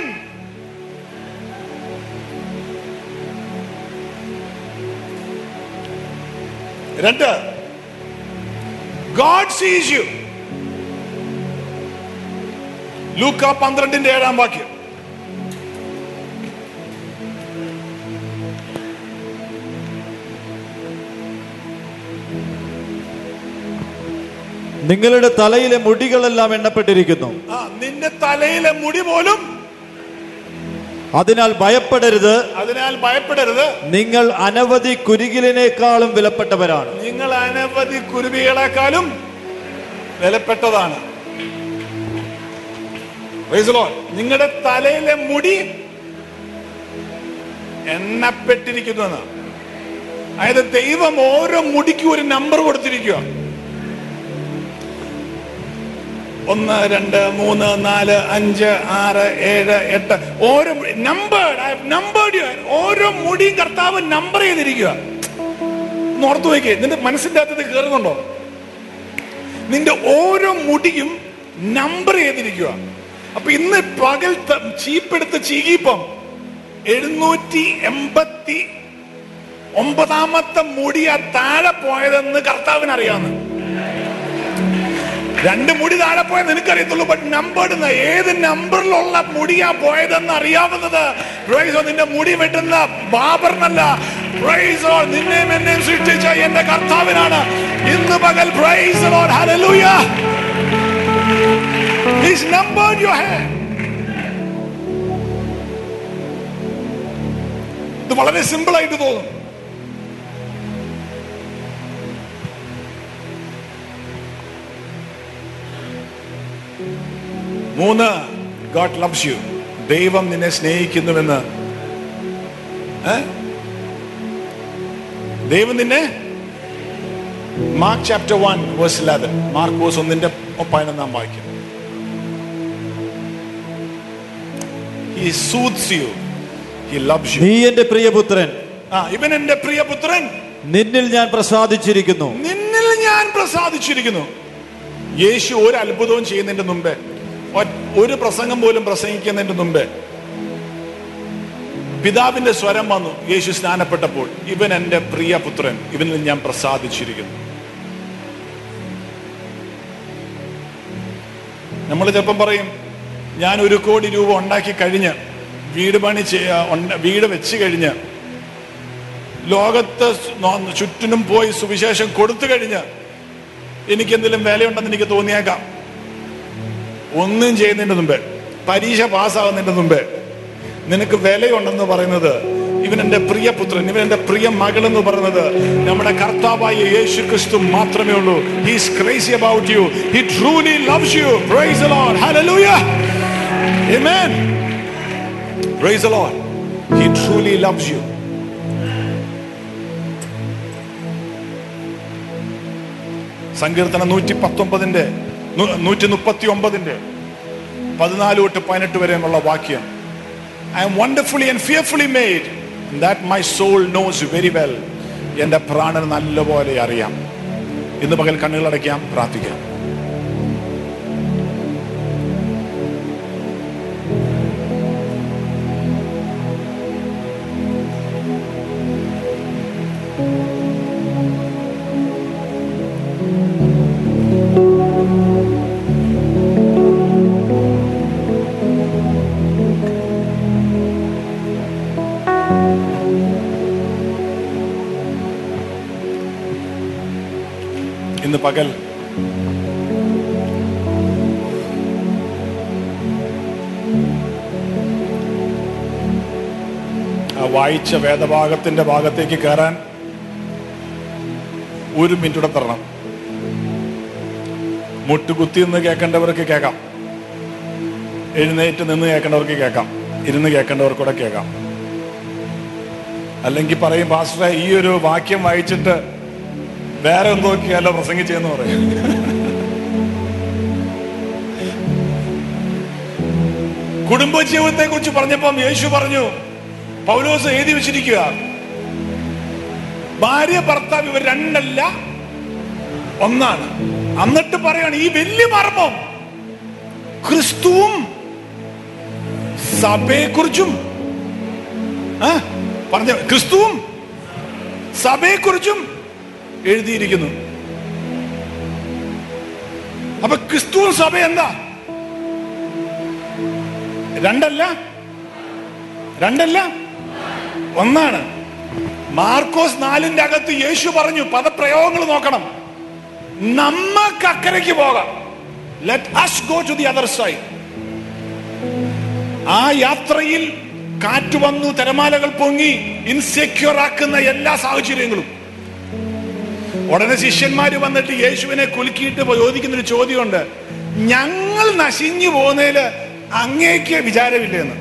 രണ്ട് ഗോഡ് സീസ് യു ലൂക്ക പന്ത്രണ്ടിന്റെ ഏഴാം വാക്യം നിങ്ങളുടെ തലയിലെ മുടികളെല്ലാം എണ്ണപ്പെട്ടിരിക്കുന്നു ആ നിന്റെ തലയിലെ മുടി പോലും അതിനാൽ ഭയപ്പെടരുത് അതിനാൽ ഭയപ്പെടരുത് നിങ്ങൾ അനവധി കുരുകിലിനേക്കാളും വിലപ്പെട്ടവരാണ് നിങ്ങൾ അനവധി കുരുവികളെക്കാളും വിലപ്പെട്ടതാണ് Praise the Lord. നിങ്ങളുടെ തലയിലെ മുടി എണ്ണപ്പെട്ടിരിക്കുന്നു എന്ന്. അതായത് ദൈവം ഓരോ മുടിക്കും ഒരു നമ്പർ കൊടുത്തിരിക്കുക ഒന്ന് രണ്ട് മൂന്ന് നാല് അഞ്ച് ആറ് ഏഴ് എട്ട് ഓരോ നമ്പേർഡ് നമ്പേർഡ് ഓരോ മുടിയും കർത്താവ് നമ്പർ ചെയ്തിരിക്കുക ഒന്ന് ഓർത്തു വയ്ക്കേ നിന്റെ മനസ്സിന്റെ അകത്ത് ഇത് കയറുന്നുണ്ടോ നിന്റെ ഓരോ മുടിയും നമ്പർ ചെയ്തിരിക്കുക അപ്പൊ ഇന്ന് പകൽ ത- ചീപ്പെടുത്ത് ചീകിപ്പം എഴുന്നൂറ്റി എൺപത്തി ഒമ്പതാമത്തെ മുടിയാ താഴെ പോയതെന്ന് കർത്താവിന് അറിയാവുന്ന രണ്ട് മുടി താഴെ പോയത് നിനക്കറിയത്തുള്ളൂ ബട്ട് നമ്പേർഡ് ഏത് നമ്പറിലുള്ള മുടിയാ പോയതെന്ന് അറിയാവുന്നത് Praise God. നിന്റെ മുടി വെട്ടുന്ന ബാബറിനല്ല Praise God. നിന്നെയും എന്നെയും സൃഷ്ടിച്ച എന്റെ കർത്താവിനാണ് ഇന്ന് പകൽ Praise the Lord. Hallelujah. He's numbered your hair. ഇത് വളരെ സിമ്പിൾ ആയിട്ട് തോന്നും മൂന്ന് ഗോഡ് ലവ്സ് യു ദൈവം നിന്നെ സ്നേഹിക്കുന്നുവെന്ന് ഏ? ദൈവം നിന്നെ Mark chapter one verse eleven Mark verse ഒന്നിന്റെ പതിനൊന്നാം വാക്യം he soothes you he loves you നീ എന്റെ പ്രിയപുത്രൻ ആ ഇവൻ എന്റെ പ്രിയപുത്രൻ നിന്നിൽ ഞാൻ പ്രസാദിച്ചിരിക്കുന്നു നിന്നിൽ ഞാൻ പ്രസാദിച്ചിരിക്കുന്നു യേശു ഒരു അത്ഭുതവും ചെയ്യുന്നതിന്റെ മുമ്പേ ഒ- ഒരു പ്രസംഗം പോലും പ്രസംഗിക്കുന്നതിന്റെ മുമ്പേ പിതാവിന്റെ സ്വരം വന്നു യേശു സ്നാനപ്പെട്ടപ്പോൾ ഇവൻ എന്റെ പ്രിയപുത്രൻ ഇവനിൽ ഞാൻ പ്രസാദിച്ചിരിക്കുന്നു നമ്മൾ ചിലപ്പം പറയും ഞാൻ ഒരു കോടി രൂപ ഉണ്ടാക്കി കഴിഞ്ഞ് വീട് പണി ചെയ്യ ഉണ്ട- വീട് വെച്ച് കഴിഞ്ഞ് ലോകത്ത് നോ- ചുറ്റിനും പോയി സുവിശേഷം കൊടുത്തു കഴിഞ്ഞ് എനിക്ക് എന്തെങ്കിലും വിലയുണ്ടെന്ന് എനിക്ക് തോന്നിയേക്കാം ഒന്നും ചെയ്യുന്നതിന്റെ മുമ്പേ പരീക്ഷ പാസ്സാകുന്നതിന്റെ മുമ്പേ നിനക്ക് വിലയുണ്ടെന്ന് പറയുന്നത് ഇവൻ എന്റെ പ്രിയപുത്രൻ ഇവൻ എന്റെ പ്രിയ മകൾ എന്ന് പറയുന്നത് നമ്മുടെ കർത്താവായ യേശു ക്രിസ്തു മാത്രമേ ഉള്ളൂ he's crazy about you he truly loves you praise the Lord hallelujah amen praise the Lord he truly loves you സങ്കീർത്തനം നൂറ്റി പത്തൊമ്പതിന്റെ നൂ- നൂറ്റി മുപ്പത്തി ഒമ്പതിന്റെ പതിനാല് തൊട്ട് പതിനെട്ട് വരെയുള്ള വാക്യം I am wonderfully and fearfully made that my soul knows very well എന്റെ പ്രാണൻ നല്ലപോലെ അറിയാം ഇന്ന് പകൽ കണ്ണുകളടയ്ക്കാം പ്രാർത്ഥിക്കാം ഇന്ന് പകൽ ആ വായിച്ച വേദഭാഗത്തിന്റെ ഭാഗത്തേക്ക് കയറാൻ ഒരു മിനിറ്റ് കൂടെ തരണം മുട്ടുകുത്തി നിന്ന് കേൾക്കേണ്ടവർക്ക് കേൾക്കാം എഴുന്നേറ്റ് നിന്ന് കേൾക്കേണ്ടവർക്ക് കേൾക്കാം ഇരുന്ന് കേൾക്കേണ്ടവർക്കൂടെ കേൾക്കാം അല്ലെങ്കിൽ പറയും പാസ്റ്ററെ ഈ ഒരു വാക്യം വായിച്ചിട്ട് വേറെ എന്തൊക്കെയല്ലോ പ്രസംഗിച്ചെന്ന് പറയും കുടുംബജീവിതത്തെ കുറിച്ച് പറഞ്ഞപ്പം യേശു പറഞ്ഞു പൗലോസ് എഴുതി വെച്ചിരിക്കുക ഭാര്യ ഭർത്താവ് ഇവർ രണ്ടല്ല ഒന്നാണ് എന്നിട്ട് പറയാണ് ഈ വലിയ മർമ്മം ക്രിസ്തുവും സഭയെക്കുറിച്ചും ആ, പറഞ്ഞ ക്രിസ്തുവും സഭയെക്കുറിച്ചും എഴുതിയിരിക്കുന്നു അപ്പൊ ക്രിസ്തുവും സഭ എന്താ രണ്ടല്ല രണ്ടല്ല ഒന്നാണ് മാർക്കോസ് നാലിന്റെ അകത്ത് യേശു പറഞ്ഞു പദപ്രയോഗങ്ങൾ നോക്കണം നമ്മക്ക് അക്കരയ്ക്ക് പോകാം let us go to the other side ആ യാത്രയിൽ കാറ്റ് വന്നു തിരമാലകൾ പൊങ്ങി ഇൻസെക്യൂർ ആക്കുന്ന എല്ലാ സാഹചര്യങ്ങളും ഉടനെ ശിഷ്യന്മാര് വന്നിട്ട് യേശുവിനെ കുലുക്കിയിട്ട് ചോദിക്കുന്ന ഒരു ചോദ്യമുണ്ട് ഞങ്ങൾ നശിഞ്ഞു പോകുന്നതില് അങ്ങേക്ക് വിചാരമില്ലെന്ന്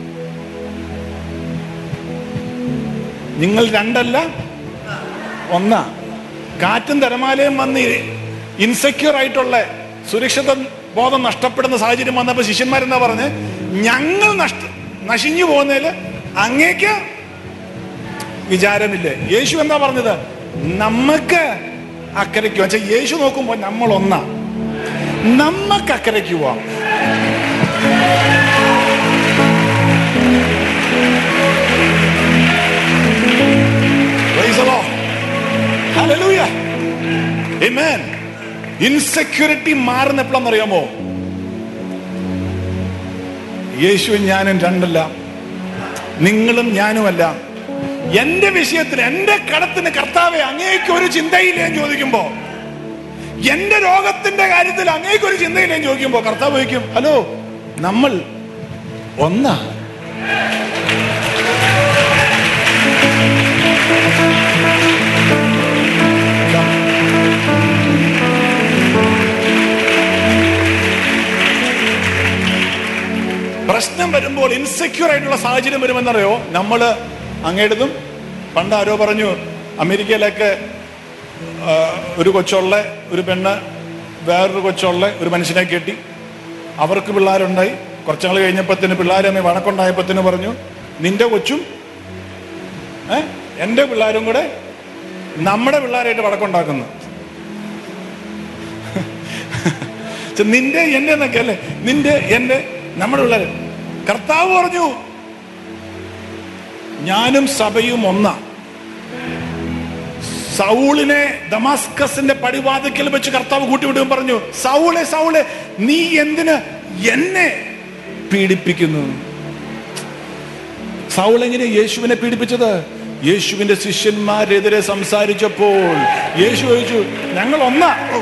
നിങ്ങൾ രണ്ടല്ല ഒന്നാ കാറ്റും തിരമാലയും വന്ന് ഇൻസെക്യൂർ ആയിട്ടുള്ള സുരക്ഷിത ബോധം നഷ്ടപ്പെടുന്ന സാഹചര്യം വന്നപ്പോ ശിഷ്യന്മാരെന്താ പറഞ്ഞ് ഞങ്ങൾ നഷ്ട നശിഞ്ഞു പോകുന്നതില് അങ്ങേക്ക് വിചാരമില്ലേ യേശു എന്താ പറഞ്ഞത് നമുക്ക് അക്കരയ്ക്ക് വെച്ചാൽ യേശു നോക്കുമ്പോ നമ്മൾ ഒന്നാ നമുക്ക് അക്കരയ്ക്ക് പോവാം Praise the Lord. Hallelujah. Amen. Insecurity മാറുന്ന എപ്പോഴാണെന്നറിയാമോ യേശുവും ഞാനും രണ്ടല്ല നിങ്ങളും ഞാനുമല്ല എന്റെ വിഷയത്തിന് എന്റെ കടത്തിന് കർത്താവെ അങ്ങേക്ക് ഒരു ചിന്തയില്ലേ എന്ന് ചോദിക്കുമ്പോ എന്റെ രോഗത്തിന്റെ കാര്യത്തിൽ അങ്ങേക്ക് ഒരു ചിന്തയില്ലേ എന്ന് ചോദിക്കുമ്പോ കർത്താവ് ചോദിക്കും ഹലോ നമ്മൾ ഒന്നാ പ്രശ്നം വരുമ്പോൾ ഇൻസെക്യൂർ ആയിട്ടുള്ള സാഹചര്യം വരുമെന്നറിയോ നമ്മള് അങ്ങേടതും പണ്ട് ആരോ പറഞ്ഞു അമേരിക്കയിലൊക്കെ ആ, ഒരു കൊച്ചുള്ള ഒരു പെണ്ണ് വേറൊരു കൊച്ചുള്ള ഒരു മനുഷ്യനെ കെട്ടി അവർക്ക് പിള്ളേരുണ്ടായി കുറച്ചു നാൾ കഴിഞ്ഞപ്പത്തിന് പിള്ളേരെ വഴക്കുണ്ടായപ്പത്തിന് പറഞ്ഞു നിന്റെ കൊച്ചും ഏ എന്റെ പിള്ളേരും കൂടെ നമ്മുടെ പിള്ളേരായിട്ട് വഴക്കുണ്ടാക്കുന്നു ഛെ, നിന്റെ എന്റെ എന്നൊക്കെ അല്ലേ നിന്റെ എന്റെ നമ്മുടെ പിള്ളേര് കർത്താവ് പറഞ്ഞു ഞാനും സഭയും ഒന്നാ സൗളിനെ ദമാസ്കസിന്റെ പടിവാതിക്കൽ വെച്ച് കർത്താവ് കൂട്ടിവിടുകയും പറഞ്ഞു സൗളെ സൗളെ നീ എന്തിന് എന്നെ പീഡിപ്പിക്കുന്നു സൗൾ എങ്ങനെ യേശുവിനെ പീഡിപ്പിച്ചത് യേശുവിന്റെ ശിഷ്യന്മാരെതിരെ സംസാരിച്ചപ്പോൾ യേശു ചോദിച്ചു ഞങ്ങൾ ഒന്നാ ഓ,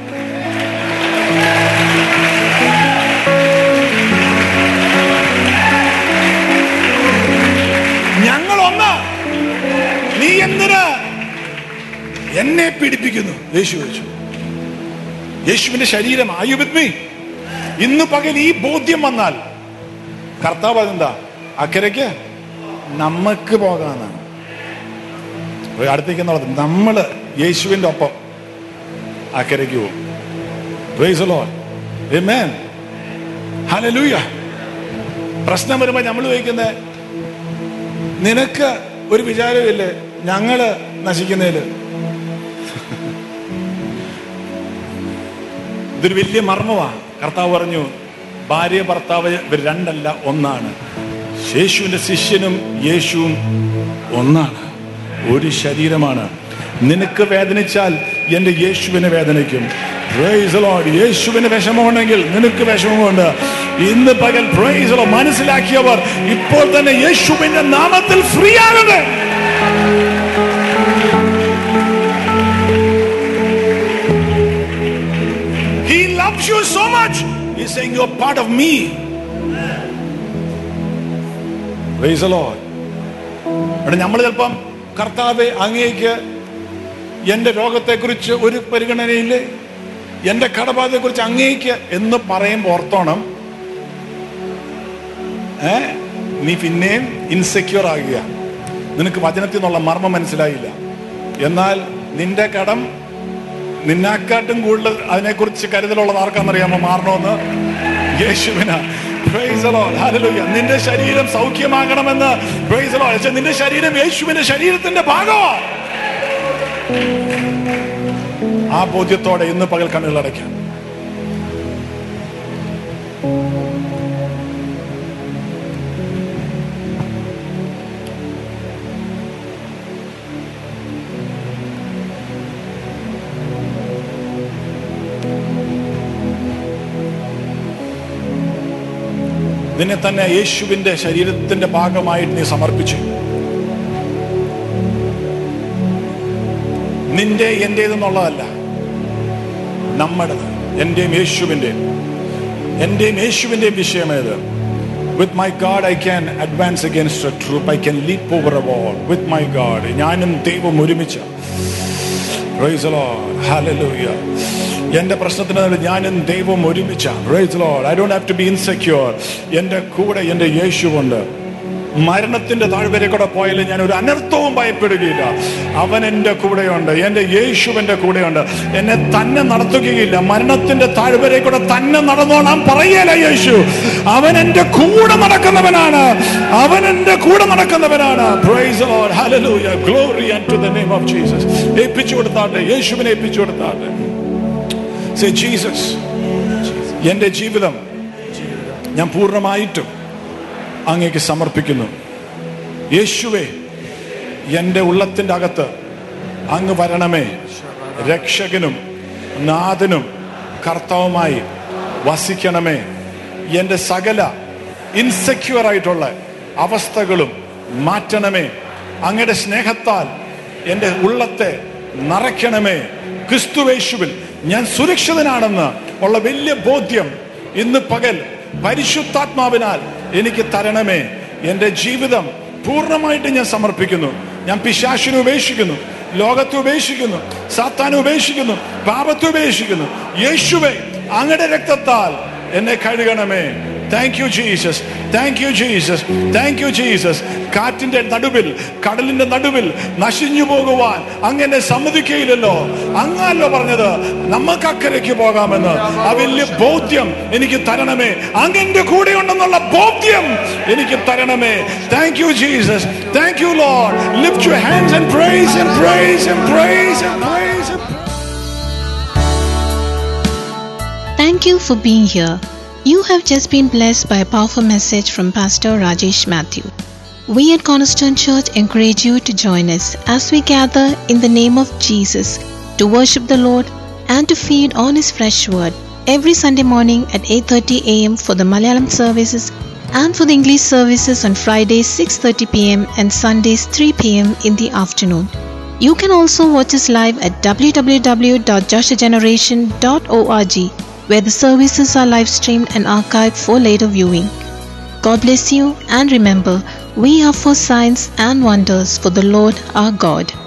ഞങ്ങൾ ഒന്നാ നീ എന്തിന് എന്നെ പീഡിപ്പിക്കുന്നു യേശു ചോദിച്ചു യേശുവിന്റെ ശരീരം ആയു വിത്ത് മീ ഇന്ന് പകൽ ഈ ബോധ്യം വന്നാൽ കർത്താവ് അതെന്താ അക്കരയ്ക്ക് നമുക്ക് പോകാന്നാണ് ഒരു അടുത്തേക്ക് എന്നുള്ളത് നമ്മള് യേശുവിന്റെ ഒപ്പം അക്കരയ്ക്ക് പോകും Praise the Lord. Amen. Hallelujah. പ്രശ്നം വരുമ്പോ നമ്മൾ ചോദിക്കുന്നത് നിനക്ക് ഒരു വിചാരമില്ലേ ഞങ്ങള് നശിക്കുന്നതില് ഇതൊരു വലിയ മർമ്മമാ കർത്താവ് പറഞ്ഞു ഭാര്യ ഭർത്താവ് ഇവർ രണ്ടല്ല ഒന്നാണ് യേശുവിന്റെ ശിഷ്യനും യേശുവും ഒന്നാണ് ഒരു ശരീരമാണ് നിനക്ക് വേദനിച്ചാൽ എന്റെ യേശുവിനെ വേദനിക്കും Praise the Lord. യേശുവിന് വിഷമമുണ്ടെങ്കിൽ നിനക്ക് വിഷമമുണ്ട് ഇന്ന് പകൽ praise the Lord. മനസ്സിലാക്കിയവർ ഇപ്പോൾ തന്നെ യേശുവിന്റെ നാമത്തിൽ ഫ്രീ ആകട്ടെ He loves you so much. He's saying you're part of me. Praise the Lord. ഇവിടെ നമ്മൾ ചിലപ്പം കർത്താവെ അങ്ങേക്ക് എൻ്റെ രോഗത്തെക്കുറിച്ച് ഒരു പരിഗണനയില്ലേ എൻ്റെ കടബാധയെക്കുറിച്ച് അങ്ങേക്ക് എന്ന് പറയുമ്പോൾ ഓർത്തോണം ഏ നീ പിന്നെയും ഇൻസെക്യൂർ ആകുക നിനക്ക് വചനത്തിൽ നിന്നുള്ള മർമ്മം മനസ്സിലായില്ല എന്നാൽ നിന്റെ കടം നിന്നെക്കാട്ടും കൂടുതൽ അതിനെക്കുറിച്ച് കരുതലുള്ളത് ആർക്കാണെന്നറിയാമോ മാറണമെന്ന് യേശുവിന Praise the Lord. Hallelujah. നിന്റെ ശരീരം സൗഖ്യമാകണമെന്ന് Praise the Lord. പക്ഷേ നിന്റെ ശരീരം യേശുവിന്റെ ശരീരത്തിന്റെ ഭാഗമാണ് ആ ബോധ്യത്തോടെ ഇന്ന് പകൽ കണ്ണുകൾ അടയ്ക്കാം നിന്നെ തന്നെ യേശുവിന്റെ ശരീരത്തിന്റെ ഭാഗമായിട്ട് നീ സമർപ്പിച്ചു നിന്റെ എന്റേതെന്നുള്ളതല്ല നമ്മുടേത് എന്റെയും യേശുവിന്റെയും എന്റെയും യേശുവിന്റെയും വിഷയമേത് with my God I can advance against a troop I can leap over a wall with my God ഞാനും ദൈവം ഒരുമിച്ച് Praise the Lord. Hallelujah. എന്റെ പ്രശ്നത്തിന് നടുവിൽ ഞാനും ദൈവം ഒരുമിച്ച Praise the Lord. I don't have to be insecure. എന്റെ കൂടെ എന്റെ യേശുവുണ്ട് മരണത്തിന്റെ താഴ്വരെ കൂടെ പോയാലും ഞാൻ ഒരു അനർത്ഥവും ഭയപ്പെടുകയില്ല അവൻ എൻ്റെ കൂടെയുണ്ട് എൻ്റെ യേശുവിൻ്റെ കൂടെയുണ്ട് എന്നെ തന്നെ നടത്തുകയില്ല മരണത്തിന്റെ താഴ്വരെ കൂടെ തന്നെ നടന്നോളാം പറയല യേശു അവൻ എൻ്റെ കൂടെ നടക്കുന്നവനാണ് അവൻ എൻ്റെ കൂടെ നടക്കുന്നവനാണ് Praise the Lord. Hallelujah. Glory unto the name of Jesus. ഏൽപ്പിച്ചു കൊടുത്താട്ടെ യേശുവിനെ ഏൽപ്പിച്ചു കൊടുത്താട്ടെ Say Jesus. എൻ്റെ ജീവിതം ഞാൻ പൂർണ്ണമായിട്ടും അങ്ങേക്ക് സമർപ്പിക്കുന്നു യേശുവേ എൻ്റെ ഉള്ളത്തിൻ്റെ അകത്ത് അങ്ങ് വരണമേ രക്ഷകനും നാഥനും കർത്താവുമായി വസിക്കണമേ എൻ്റെ സകല ഇൻസെക്യൂർ ആയിട്ടുള്ള അവസ്ഥകളും മാറ്റണമേ അങ്ങയുടെ സ്നേഹത്താൽ എൻ്റെ ഉള്ളത്തെ നിറയ്ക്കണമേ ക്രിസ്തുവേശുവിൽ ഞാൻ സുരക്ഷിതനാണെന്ന് ഉള്ള വലിയ ബോധ്യം ഇന്ന് പകൽ പരിശുദ്ധാത്മാവിനാൽ എനിക്ക് തരണമേ എൻ്റെ ജീവിതം പൂർണ്ണമായിട്ട് ഞാൻ സമർപ്പിക്കുന്നു ഞാൻ പിശാശിനെ ഉപേക്ഷിക്കുന്നു ലോകത്തെ ഉപേക്ഷിക്കുന്നു സാത്താനെ ഉപേക്ഷിക്കുന്നു പാപത്തെ ഉപേക്ഷിക്കുന്നു യേശുവെ അങ്ങയുടെ രക്തത്താൽ എന്നെ കഴുകണമേ thank you Jesus thank you Jesus thank you Jesus കാറ്റിന്റെ നടുവിൽ കടലിന്റെ നടുവിൽ നശിഞ്ഞു പോകുവാൻ അങ്ങനെ സമ്മതിക്കയില്ലല്ലോ അങ്ങല്ലോ പറഞ്ഞത് നമുക്ക് അക്കരയ്ക്ക് പോകാമെന്ന് ആ വലിയ ബോധ്യം എനിക്ക് തരണമേ അങ്ങന്റെ കൂടെ ഉണ്ടെന്നുള്ള ബോധ്യം എനിക്ക് തരണമേ thank you Jesus thank you Lord lift your hands and praise and praise and praise and praise Thank you for being here. You have just been blessed by a powerful message from Pastor Rajesh Matthew. We at Cornerstone Church encourage you to join us as we gather in the name of Jesus to worship the Lord and to feed on his fresh word every Sunday morning at 8:30 a.m. for the Malayalam services and for the English services on Fridays 6:30 p.m. and Sundays 3 p.m. in the afternoon. You can also watch us live at www.joshageneration.org where the services are live streamed and archived for later viewing. God bless you and remember, we are for signs and wonders for the Lord our God.